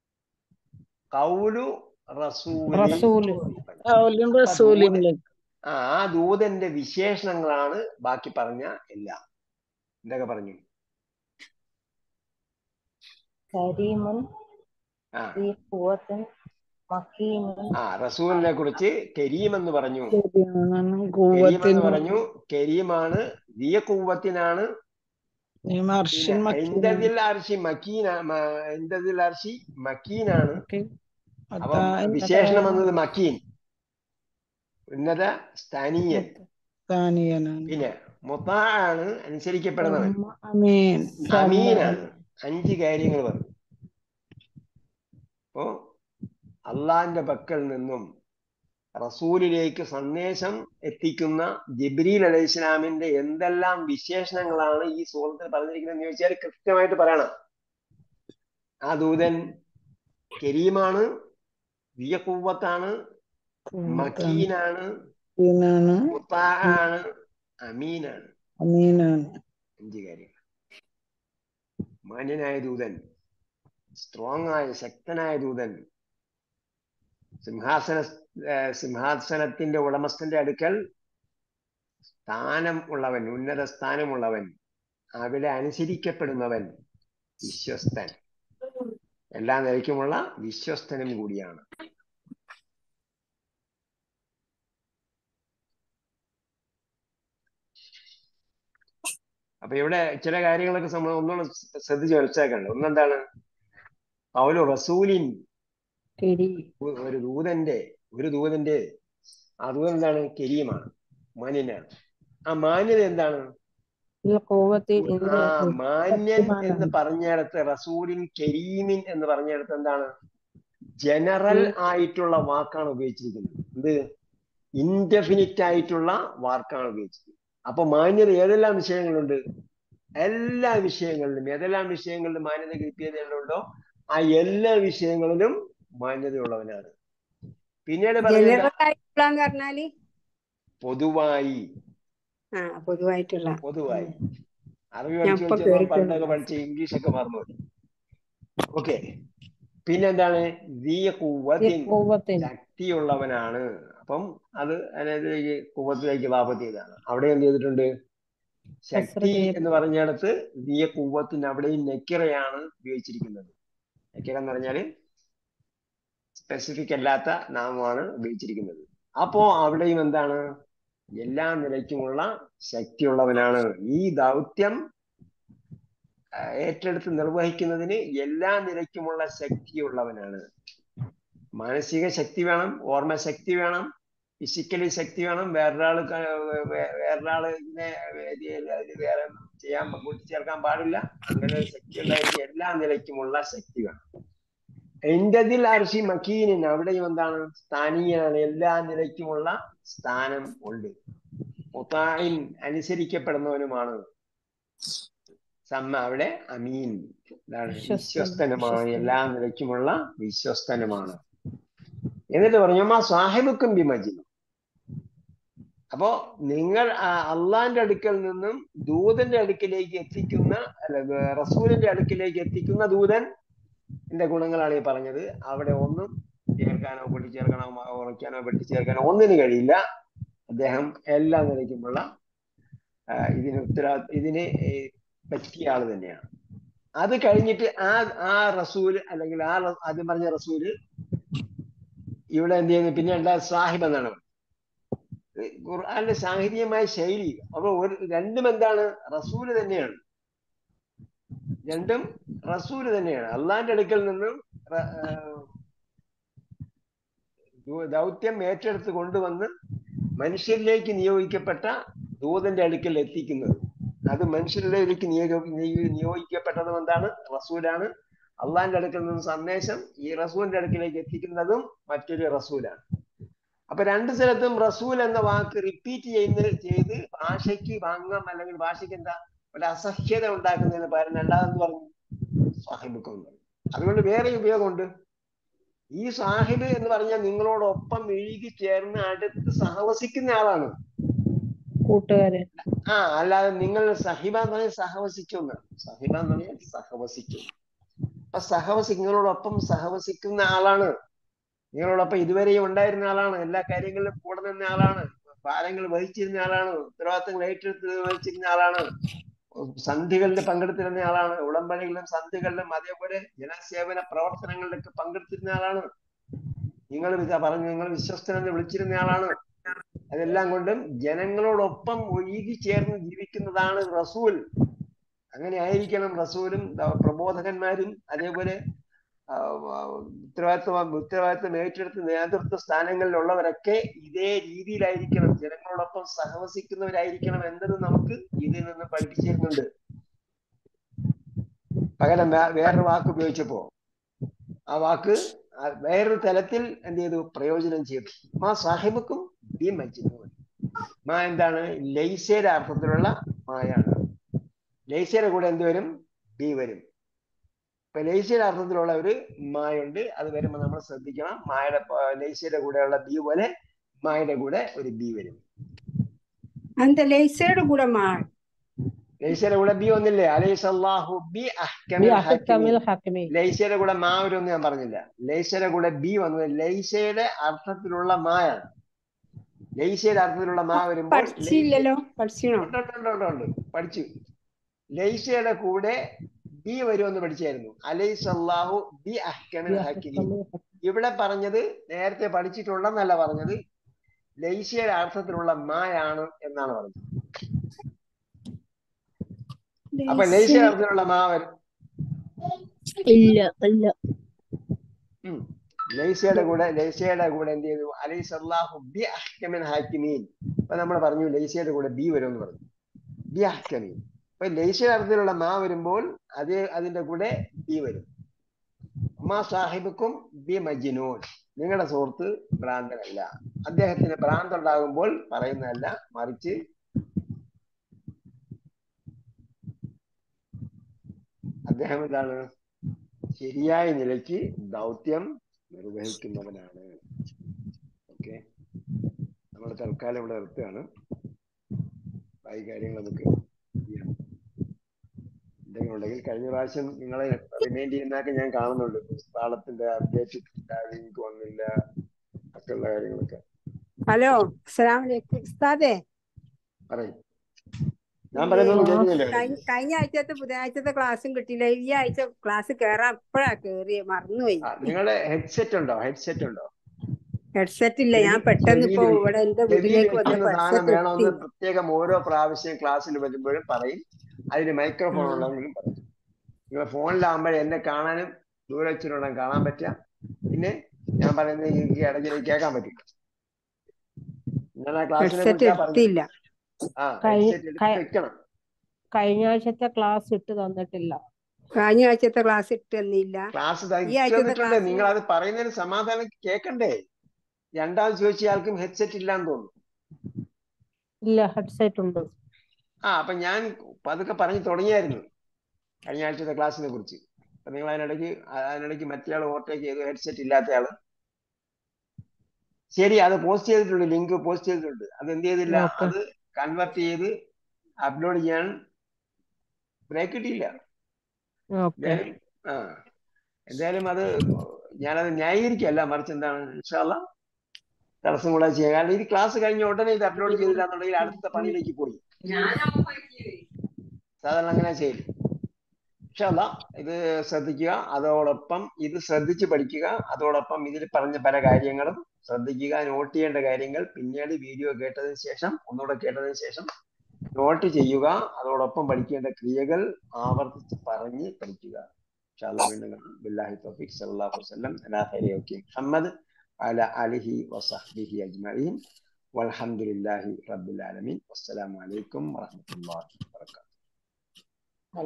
കൗലു റസൂലി റസൂല് കൗലും റസൂലിലേക്ക് ആ ആ ദൂതന്റെ വിശേഷണങ്ങളാണ് ബാക്കി പറഞ്ഞ എല്ലാം എന്തൊക്കെ പറഞ്ഞു കരീമുൻ ആ ഈ പൂവത്തിൻ മക്കീമുൻ ആ റസൂലിനെ കുറിച്ച് കരീം എന്ന് പറഞ്ഞു ശരിയാണ് കരീം കൂവത്തിന് എന്ന് പറഞ്ഞു കരീമാണ് ദിയ കൂവത്തിനാണ് മർഷൻ എന്തതിൽ അർഷി മക്കീന എന്തതിൽ അർഷി മക്കീനാണ് അപ്പം വിശേഷണം വന്നത് മക്കീൻ ഉന്നത സ്ഥാനീയൻ സ്ഥാനീയനാണ് പിന്നെ മുത്താണ് അനുസരിക്കപ്പെടുന്നവൻ അമീൻ അമീനാണ് അഞ്ച് കാര്യങ്ങൾ പറഞ്ഞു അപ്പോ അള്ളാന്റെ പക്കൽ നിന്നും റസൂലിലേക്ക് സന്ദേശം എത്തിക്കുന്ന ജിബ്രീൽ അലൈഹി ഇസ്ലാമിന്റെ എന്തെല്ലാം വിശേഷണങ്ങളാണ് ഈ സൂറത്തിൽ പറഞ്ഞിരിക്കുന്നതെന്ന് ചോദിച്ചാൽ കൃത്യമായിട്ട് പറയണം ആ ദൂതൻ കരീമാണ് വിയക്കൂവത്താണ് മക്കീനാണ് മക്കീനാണ് മുത്താആണ് അമീനാണ് അമീനാണ് അഞ്ച് കാര്യങ്ങൾ മാന്യനായ ദൂതൻ സ്ട്രോങ് ആയ ശക്തനായ ദൂതൻ സിംഹാസന ഏർ സിംഹാസനത്തിന്റെ ഉടമസ്ഥന്റെ അടുക്കൽ സ്ഥാനം ഉള്ളവൻ ഉന്നത സ്ഥാനമുള്ളവൻ അവിടെ അനുസരിക്കപ്പെടുന്നവൻ വിശ്വസ്തൻ എല്ലാ നിലയ്ക്കുമുള്ള വിശ്വസ്തനും കൂടിയാണ് അപ്പൊ ഇവിടെ ചില കാര്യങ്ങളൊക്കെ നമ്മൾ ഒന്നുകൂടെ ശ്രദ്ധിച്ച് മനസ്സിലാക്കണ്ട ഒന്നെന്താണ് പൗലു റസൂലിൻ കരി ഒരു ദൂതന്റെ ഒരു ദൂതന്റെ ആ ദൂതൻ എന്താണ് കരീമാണ് മാന്യനാണ് ആ മാന്യത എന്താണ് കോവത്തിൽ ആ മാന്യൻ എന്ന് പറഞ്ഞിടത്ത് റസൂലിൻ കരീമിൻ എന്ന് പറഞ്ഞിടത്ത് എന്താണ് ജനറൽ ആയിട്ടുള്ള വാക്കാണ് ഉപയോഗിച്ചിരിക്കുന്നത് എന്ത് ഇൻഡെഫിനിറ്റ് ആയിട്ടുള്ള വാക്കാണ് ഉപയോഗിച്ചിരിക്കുന്നത് അപ്പൊ മാന്യത ഏതെല്ലാം വിഷയങ്ങളുണ്ട് എല്ലാ വിഷയങ്ങളിലും ഏതെല്ലാം വിഷയങ്ങളിലും മാന്യത കിട്ടിയതുണ്ടോ ആ എല്ലാ വിഷയങ്ങളിലും മാന്യതയുള്ളവനാണ് പിന്നീട് പറയുന്നത് ജനറൽ ആയിട്ടുള്ളന്ന് പറഞ്ഞാല് പൊതുവായി ആ പൊതുവായിട്ടുള്ള പൊതുവായി അറിവ് ഞാൻ പഠിച്ചു ഇപ്പൊ വെച്ചാൽ കേറിയിട്ടുണ്ട്. പണ്ടൊക്കെ പഠിച്ച ഇംഗ്ലീഷ് ഒക്കെ മറന്നു ഓക്കെ പിന്നെന്താണ് ദീയ കുവ്വത്തിൻ കോവത്തിൽ ശക്തിയുള്ളവനാണ് അപ്പം അത് അതിനകത്തേക്ക് കുവ്വത്തിലേക്ക് വാപത്ത് ചെയ്താണ് അവിടെ എന്ത് ചെയ്തിട്ടുണ്ട് ശക്തി കസ്രത്ത് എന്ന് പറഞ്ഞിടത്ത് ദീയ കുവ്വത്തിന് അവിടെയും നെക്കിറയാണ് ഉപയോഗിച്ചിരിക്കുന്നത് നെക്കിറ എന്ന് പറഞ്ഞാല് സ്പെസിഫിക് അല്ലാത്ത നാമമാണ് ഉപയോഗിച്ചിരിക്കുന്നത് അപ്പോ അവിടെയും എന്താണ് എല്ലാ നിലയ്ക്കുമുള്ള ശക്തിയുള്ളവനാണ് ഈ ദൗത്യം ആ, ഏറ്റെടുത്ത് നിർവഹിക്കുന്നതിന് എല്ലാ നിലയ്ക്കുമുള്ള ശക്തിയുള്ളവനാണ് മാനസിക ശക്തി വേണം ഓർമ്മശക്തി വേണം ഫിസിക്കലി ശക്തി വേണം വേറൊരാൾ വേറൊരാള് ഇതിനെ വേദിയിൽ അതിന് വേറെ ചെയ്യാൻ കൂട്ടിച്ചേർക്കാൻ പാടില്ല അങ്ങനെ ഒരു ശക്തി ഉണ്ടായിരിക്കും എല്ലാ നിലയ്ക്കുമുള്ള ശക്തി വേണം എന്തതിൽ അർഷി മക്കീനിൻ അവിടെയും എന്താണ് സ്ഥാനീയനാണ് എല്ലാ നിലയ്ക്കുമുള്ള സ്ഥാനം ഉണ്ട് മുത്തായിൻ അനുസരിക്കപ്പെടുന്നവനുമാണ് സമ്മ അവിടെ അമീൻ എന്താണ് വിശ്വസ്തൻ, വിശ്വസ്തനുമാണ് വിശ്വസ്തൻ. എല്ലാ നിലയ്ക്കുമുള്ള വിശ്വസ്തനുമാണ് എന്നിട്ട് പറഞ്ഞു മാ സാഹിബുക്കും ബി മജിനു അപ്പോ നിങ്ങൾ ആ അള്ളാന്റെ അടുക്കൽ നിന്നും ദൂതന്റെ അടുക്കിലേക്ക് എത്തിക്കുന്ന അല്ല ഏർ റസൂലിന്റെ അടുക്കിലേക്ക് എത്തിക്കുന്ന ദൂതൻ എന്റെ ഗുണങ്ങളാണ് ഈ പറഞ്ഞത് അവിടെ ഒന്നും ചേർക്കാനോ പൊട്ടിച്ചേർക്കാനോ മ- കുറയ്ക്കാനോ വെട്ടിച്ചേർക്കാനോ ഒന്നിനും കഴിയില്ല അദ്ദേഹം എല്ലാ നിലയ്ക്കുമുള്ള ആ, ഇതിന് ഉത്തരവാ ഇതിന് ഏ, പറ്റിയ ആള് തന്നെയാണ് അത് കഴിഞ്ഞിട്ട് ആ ആ റസൂല് അല്ലെങ്കിൽ ആ റ- ആദ്യം പറഞ്ഞ റസൂല് ഇവിടെ എന്ത് ചെയ്യുന്നു പിന്നെ ഉണ്ടാ സാഹിബ് എന്നാണ് പറയുന്നത്. ഈ ഖുർആന്റെ സാഹിത്യമായ ശൈലി അപ്പൊ ഒരു രണ്ടും എന്താണ് റസൂല് തന്നെയാണ് രണ്ടും റസൂല് തന്നെയാണ് അള്ളാന്റെ അടുക്കൽ നിന്നും റ- ആ, ദൂ- ദൗത്യം ഏറ്റെടുത്ത് കൊണ്ടുവന്ന് മനുഷ്യരിലേക്ക് നിയോഗിക്കപ്പെട്ട ദൂതന്റെ അടുക്കൽ എത്തിക്കുന്നത് അത് മനുഷ്യരിലേക്ക് നിയോഗ നിയോ- നിയോഗിക്കപ്പെട്ടതും എന്താണ് റസൂലാണ് അള്ളാന്റെ അടുക്കൽ നിന്ന് സന്ദേശം ഈ റസൂലിന്റെ അടുക്കിലേക്ക് എത്തിക്കുന്നതും മറ്റൊരു റസൂലാണ് അപ്പൊ രണ്ട് സ്ഥലത്തും റസൂൽ എന്ന വാക്ക് റിപ്പീറ്റ് ചെയ്യുന്ന ചെയ്ത് ഭാഷയ്ക്ക് വാങ്ങാം അല്ലെങ്കിൽ ഭാഷയ്ക്ക് എന്താ ഒരു അസഹ്യത ഉണ്ടാക്കുന്നതിന് പകരം രണ്ടാമത് പറഞ്ഞു സാഹിബുക്കം എന്ന് പറഞ്ഞു അതുകൊണ്ട് വേറെ ഉപയോഗമുണ്ട് ഈ സാഹിബ് എന്ന് പറഞ്ഞാൽ നിങ്ങളോടൊപ്പം ഇഴുകി ചേർന്ന് അടുത്ത് സഹവസിക്കുന്ന ആളാണ് കൂട്ടുകാരൻ ആ അല്ലാതെ നിങ്ങൾ സഹിബ എന്ന് പറഞ്ഞാൽ സഹവസിച്ചു എന്നാണ് സഹിബ എന്ന് പറഞ്ഞാൽ സഹവസിച്ചു അപ്പൊ സഹവസി നിങ്ങളോടൊപ്പം സഹവസിക്കുന്ന ആളാണ് നിങ്ങളോടൊപ്പം ഇതുവരെയും ഉണ്ടായിരുന്ന ആളാണ് എല്ലാ കാര്യങ്ങളിലും കൂടെ നിന്ന ആളാണ് ഭാരങ്ങൾ വഹിച്ചിരുന്ന ആളാണ് ഉത്തരവാദിത്തങ്ങൾ ഏറ്റെടുത്ത് വഹിച്ചിരുന്ന ആളാണ് സന്ധികളിൽ പങ്കെടുത്തിരുന്ന ആളാണ് ഉടമ്പടികളിലും സന്ധികളിലും അതേപോലെ ജനസേവന പ്രവർത്തനങ്ങളിലൊക്കെ പങ്കെടുത്തിരുന്ന ആളാണ് നിങ്ങൾ ഇത് പറഞ്ഞു നിങ്ങൾ വിശ്വസ്തനെന്ന് വിളിച്ചിരുന്ന ആളാണ് അതെല്ലാം കൊണ്ടും ജനങ്ങളോടൊപ്പം ഒഴുകി ചേർന്ന് ജീവിക്കുന്നതാണ് റസൂൽ അങ്ങനെ ആയിരിക്കണം റസൂലും ദ- പ്രബോധകന്മാരും അതേപോലെ ആ, ആ, ഉത്തരവാദിത്വം ഉത്തരവാദിത്വം ഏറ്റെടുത്ത് നേതൃത്വ സ്ഥാനങ്ങളിലുള്ളവരൊക്കെ ഇതേ രീതിയിലായിരിക്കണം ജനങ്ങളോടൊപ്പം സഹവസിക്കുന്നവരായിരിക്കണം എന്നത് നമുക്ക് ഇതിൽ നിന്ന് പഠിപ്പിച്ചിരുന്നുണ്ട് പകരം വേ- വേറൊരു വാക്ക് ഉപയോഗിച്ചപ്പോ ആ വാക്ക് ആ വേറൊരു തലത്തിൽ എന്ത് ചെയ്തു പ്രയോജനം ചെയ്തു മാ സാഹിബുക്കും ബി മജ്നൂൻ മാ എന്താണ് ലൈസയുടെ അർത്ഥത്തിലുള്ള മായാണ് ലൈസയുടെ കൂടെ എന്ത് വരും ബി വരും ഇപ്പൊ ലൈസയുടെ അർത്ഥത്തിലുള്ള ഒരു മായുണ്ട് അത് വരുമ്പോ നമ്മൾ ശ്രദ്ധിക്കണം മായുടെ പ- ലൈസയുടെ കൂടെയുള്ള ബി പോലെ മായുടെ കൂടെ ഒരു ബി വരും அந்த ലേസയുടെ കൂടെ മാ ലൈസയുടെ കൂടെ ബി ഒന്നില്ലേ അലൈസ് അള്ളാഹു ബി ബി അഹ്കമിൽ അഹ്കമിൽ ഹക്കീം ഹക്കിമീൻ ലൈസയുടെ കൂടെ മാ വരുമെന്ന് ഞാൻ പറഞ്ഞില്ല ലൈസയുടെ കൂടെ ബി വന്നത് ലൈസയുടെ അർത്ഥത്തിലുള്ള മായാണ് ലൈസയുടെ അർത്ഥത്തിലുള്ള മാ വരുമ്പോൾ ലൈസ- പഠിച്ചില്ലല്ലോ പഠിച്ചിണോ ഉണ്ട്, ഉണ്ട്, ഉണ്ട്, ഉണ്ട്, ഉണ്ട്. പഠിച്ചു ലൈസയുടെ കൂടെ ബി വരുമെന്ന് പഠിച്ചായിരുന്നു അലൈസ് അള്ളാഹു ബി അഹ്കമിൽ ബി ഹക്കീം അഹ്കമിൽ ഹക്കിമീൻ. ഇവിടെ പറഞ്ഞത് നേരത്തെ പഠിച്ചിട്ടുള്ളതെന്നല്ല പറഞ്ഞത് ലൈസയുടെ അർത്ഥത്തിലുള്ള മായാണ് എന്നാണ് പറഞ്ഞത് അപ്പൊ ലൈസയുടെ അർത്ഥത്തിലുള്ള മാ വരും ഇല്ല ഇല്ല ഉം. ലൈസയുടെ കൂടെ ലൈസയുടെ കൂടെ എന്ത് ചെയ്തു അലൈസ് അള്ളാഹു ബി അഹ്കമിൻ ഹാക്കിമീൻ അപ്പൊ നമ്മൾ പറഞ്ഞു ലൈസയുടെ കൂടെ ബി വരുമെന്ന് പറഞ്ഞു ബി അഹ്കമീൻ അപ്പൊ ലൈസയുടെ അർത്ഥത്തിലുള്ള മാ വരുമ്പോൾ അതേ അതിന്റെ കൂടെ ബി വരും മാ സാഹിബുക്കും ബി മജിനൂൻ നിങ്ങളുടെ സുഹൃത്ത് ഭ്രാന്തനല്ല അദ്ദേഹത്തിന് ഭ്രാന്ത് ഉണ്ടാകുമ്പോൾ പറയുന്നതല്ല മറിച്ച് അദ്ദേഹം എന്താണ് ശരിയായ നിലയ്ക്ക് ദൗത്യം നിർവഹിക്കുന്നവനാണ് ഓക്കെ നമ്മൾ തൽക്കാലം ഇവിടെ നിർത്തുകയാണ് ബാക്കി കാര്യങ്ങൾ നമുക്ക് ചെയ്യാം എന്തെങ്കിലും ഉണ്ടെങ്കിൽ കഴിഞ്ഞ പ്രാവശ്യം നിങ്ങളെ റിമൈൻഡ് ചെയ്യുന്നതൊക്കെ ഞാൻ കാണുന്നുണ്ട് താളത്തിന്റെ അപ്ഡേറ്റ് ലിങ്ക് വന്നില്ല ഒക്കെയുള്ള കാര്യങ്ങളൊക്കെ ഹലോ അസ്സലാമലൈക്കും ഉസ്താദേ പറയും ഞാൻ പറയുന്നത് കേൾക്കുന്നില്ല കഴിഞ്ഞ കഴിഞ്ഞ ആഴ്ചത്തെ ബുധനാഴ്ചത്തെ ക്ലാസ്സും കിട്ടിയില്ല ഈ ആഴ്ച ക്ലാസ് കേറാൻ അപ്പഴാ കേറിയ മറന്നുപോയി ആ, നിങ്ങളുടെ ഹെഡ്സെറ്റ് ഉണ്ടോ ഹെഡ്സെറ്റ് ഉണ്ടോ ഹെഡ്സെറ്റ് ഇല്ല ഞാൻ പെട്ടെന്ന് ഇപ്പൊ ചെവിയിൽ ഇവിടെ എന്റെ ചെവിയിൽ വീട്ടിലേക്ക് വെക്കുന്ന വന്നപ്പോ സാധനം ഹെഡ്സെറ്റ് വേണമെന്ന് ഇട്ടില്ല പ്രത്യേകം ഓരോ പ്രാവശ്യം ക്ലാസ്സിൽ വരുമ്പോഴും പറയും അതിന് മൈക്രോഫോൺ ആ. ഉള്ളവരും പറയും നിങ്ങൾ ഫോണിലാകുമ്പോഴേ എന്നെ കാണാനും ദൂരെ വെച്ചിട്ടുണ്ടെങ്കിൽ കാണാൻ പറ്റുക പിന്നെ ഞാൻ പറയുന്നത് എനിക്ക് ഇടയ്ക്ക് കേൾക്കാൻ പറ്റും ഞാൻ ആ ക്ലാസ്സിനെ ഹെഡ്സെറ്റ് കുറിച്ചാ പറഞ്ഞു എടുത്തില്ല ആ കഴി- ഹെഡ്സെറ്റ് എടുത്ത് കഴി- വെക്കണം കഴിഞ്ഞ ആഴ്ചത്തെ ക്ലാസ് ഇട്ട് തന്നിട്ടില്ല കഴിഞ്ഞ ആഴ്ചത്തെ ക്ലാസ് ഇട്ട് തന്നില്ല ക്ലാസ് ഈ ആഴ്ചത്തെ തന്നിട്ടുണ്ട് ക്ലാസ്സിന് നിങ്ങൾ അത് പറയുന്നതിന് സമാധാനം കേൾക്കണ്ടേ രണ്ടാമത് ചോദിച്ച ആൾക്കും ഹെഡ്സെറ്റ് ഇല്ലാന്ന് തോന്നുന്നു ഇല്ല ഹെഡ്സെറ്റ് ഉണ്ട് ആ അപ്പൊ ഞാൻ പതുക്കെ പറഞ്ഞു തുടങ്ങിയായിരുന്നു കഴിഞ്ഞ ആഴ്ചത്തെ ക്ലാസ്സിനെ കുറിച്ച് അപ്പൊ നിങ്ങൾ അതിനിടയ്ക്ക് അതിനിടയ്ക്ക് മറ്റേ ആൾ ഓവർടേക്ക് ചെയ്തു ഹെഡ്സെറ്റ് ഇല്ലാത്ത ആള് ശരി അത് പോസ്റ്റ് ചെയ്തിട്ടുണ്ട് ലിങ്ക് പോസ്റ്റ് ചെയ്തിട്ടുണ്ട് അത് എന്ത് ചെയ്തില്ല Okay. അത് കൺവെർട്ട് ചെയ്ത് അപ്ലോഡ് ചെയ്യാൻ ബ്രേക്ക് കിട്ടിയില്ല ഓക്കെ എന്തായാലും ആ എന്തായാലും അത് ഞാനത് ന്യായീകരിക്കല്ല മറിച്ച് എന്താണ് ഇൻഷാല്ല തടസ്സം കൂടെ ചെയ്യാം കാരണം ഇത് ക്ലാസ് കഴിഞ്ഞ ഉടനെ ഇത് അപ്ലോഡ് ചെയ്തില്ല എന്നുണ്ടെങ്കിൽ അടുത്ത പണിയിലേക്ക് പോയി സാധാരണ അങ്ങനെ ചെയ്യില്ല ഇൻഷാല്ല ഇത് ശ്രദ്ധിക്കുക അതോടൊപ്പം ഇത് ശ്രദ്ധിച്ച് പഠിക്കുക അതോടൊപ്പം ഇതിൽ പറഞ്ഞ പല കാര്യങ്ങളും ശ്രദ്ധിക്കുക നോട്ട് ചെയ്യേണ്ട കാര്യങ്ങൾ പിന്നീട് വീഡിയോ കേട്ടതിന് ശേഷം ഒന്നുകൂടെ കേട്ടതിന് ശേഷം നോട്ട് ചെയ്യുക അതോടൊപ്പം പഠിക്കേണ്ട ക്രിയകൾ ആവർത്തിച്ച് പറഞ്ഞ് പഠിക്കുക ഇൻഷാല്ലാ വീണ്ടും കാണാം ബില്ലാഹി തൗഫീഖ് സല്ലല്ലാഹു അലൈഹി വസല്ലം അലാ ഖൈരി ഖൽഖി മുഹമ്മദ് വഅലാ ആലിഹി വസഹ്ബിഹി അജ്മഈൻ വൽഹംദുലില്ലാഹി റബ്ബിൽ ആലമീൻ വസ്സലാമു അലൈക്കും വറഹ്മത്തുള്ളാഹി വബറകാതുഹു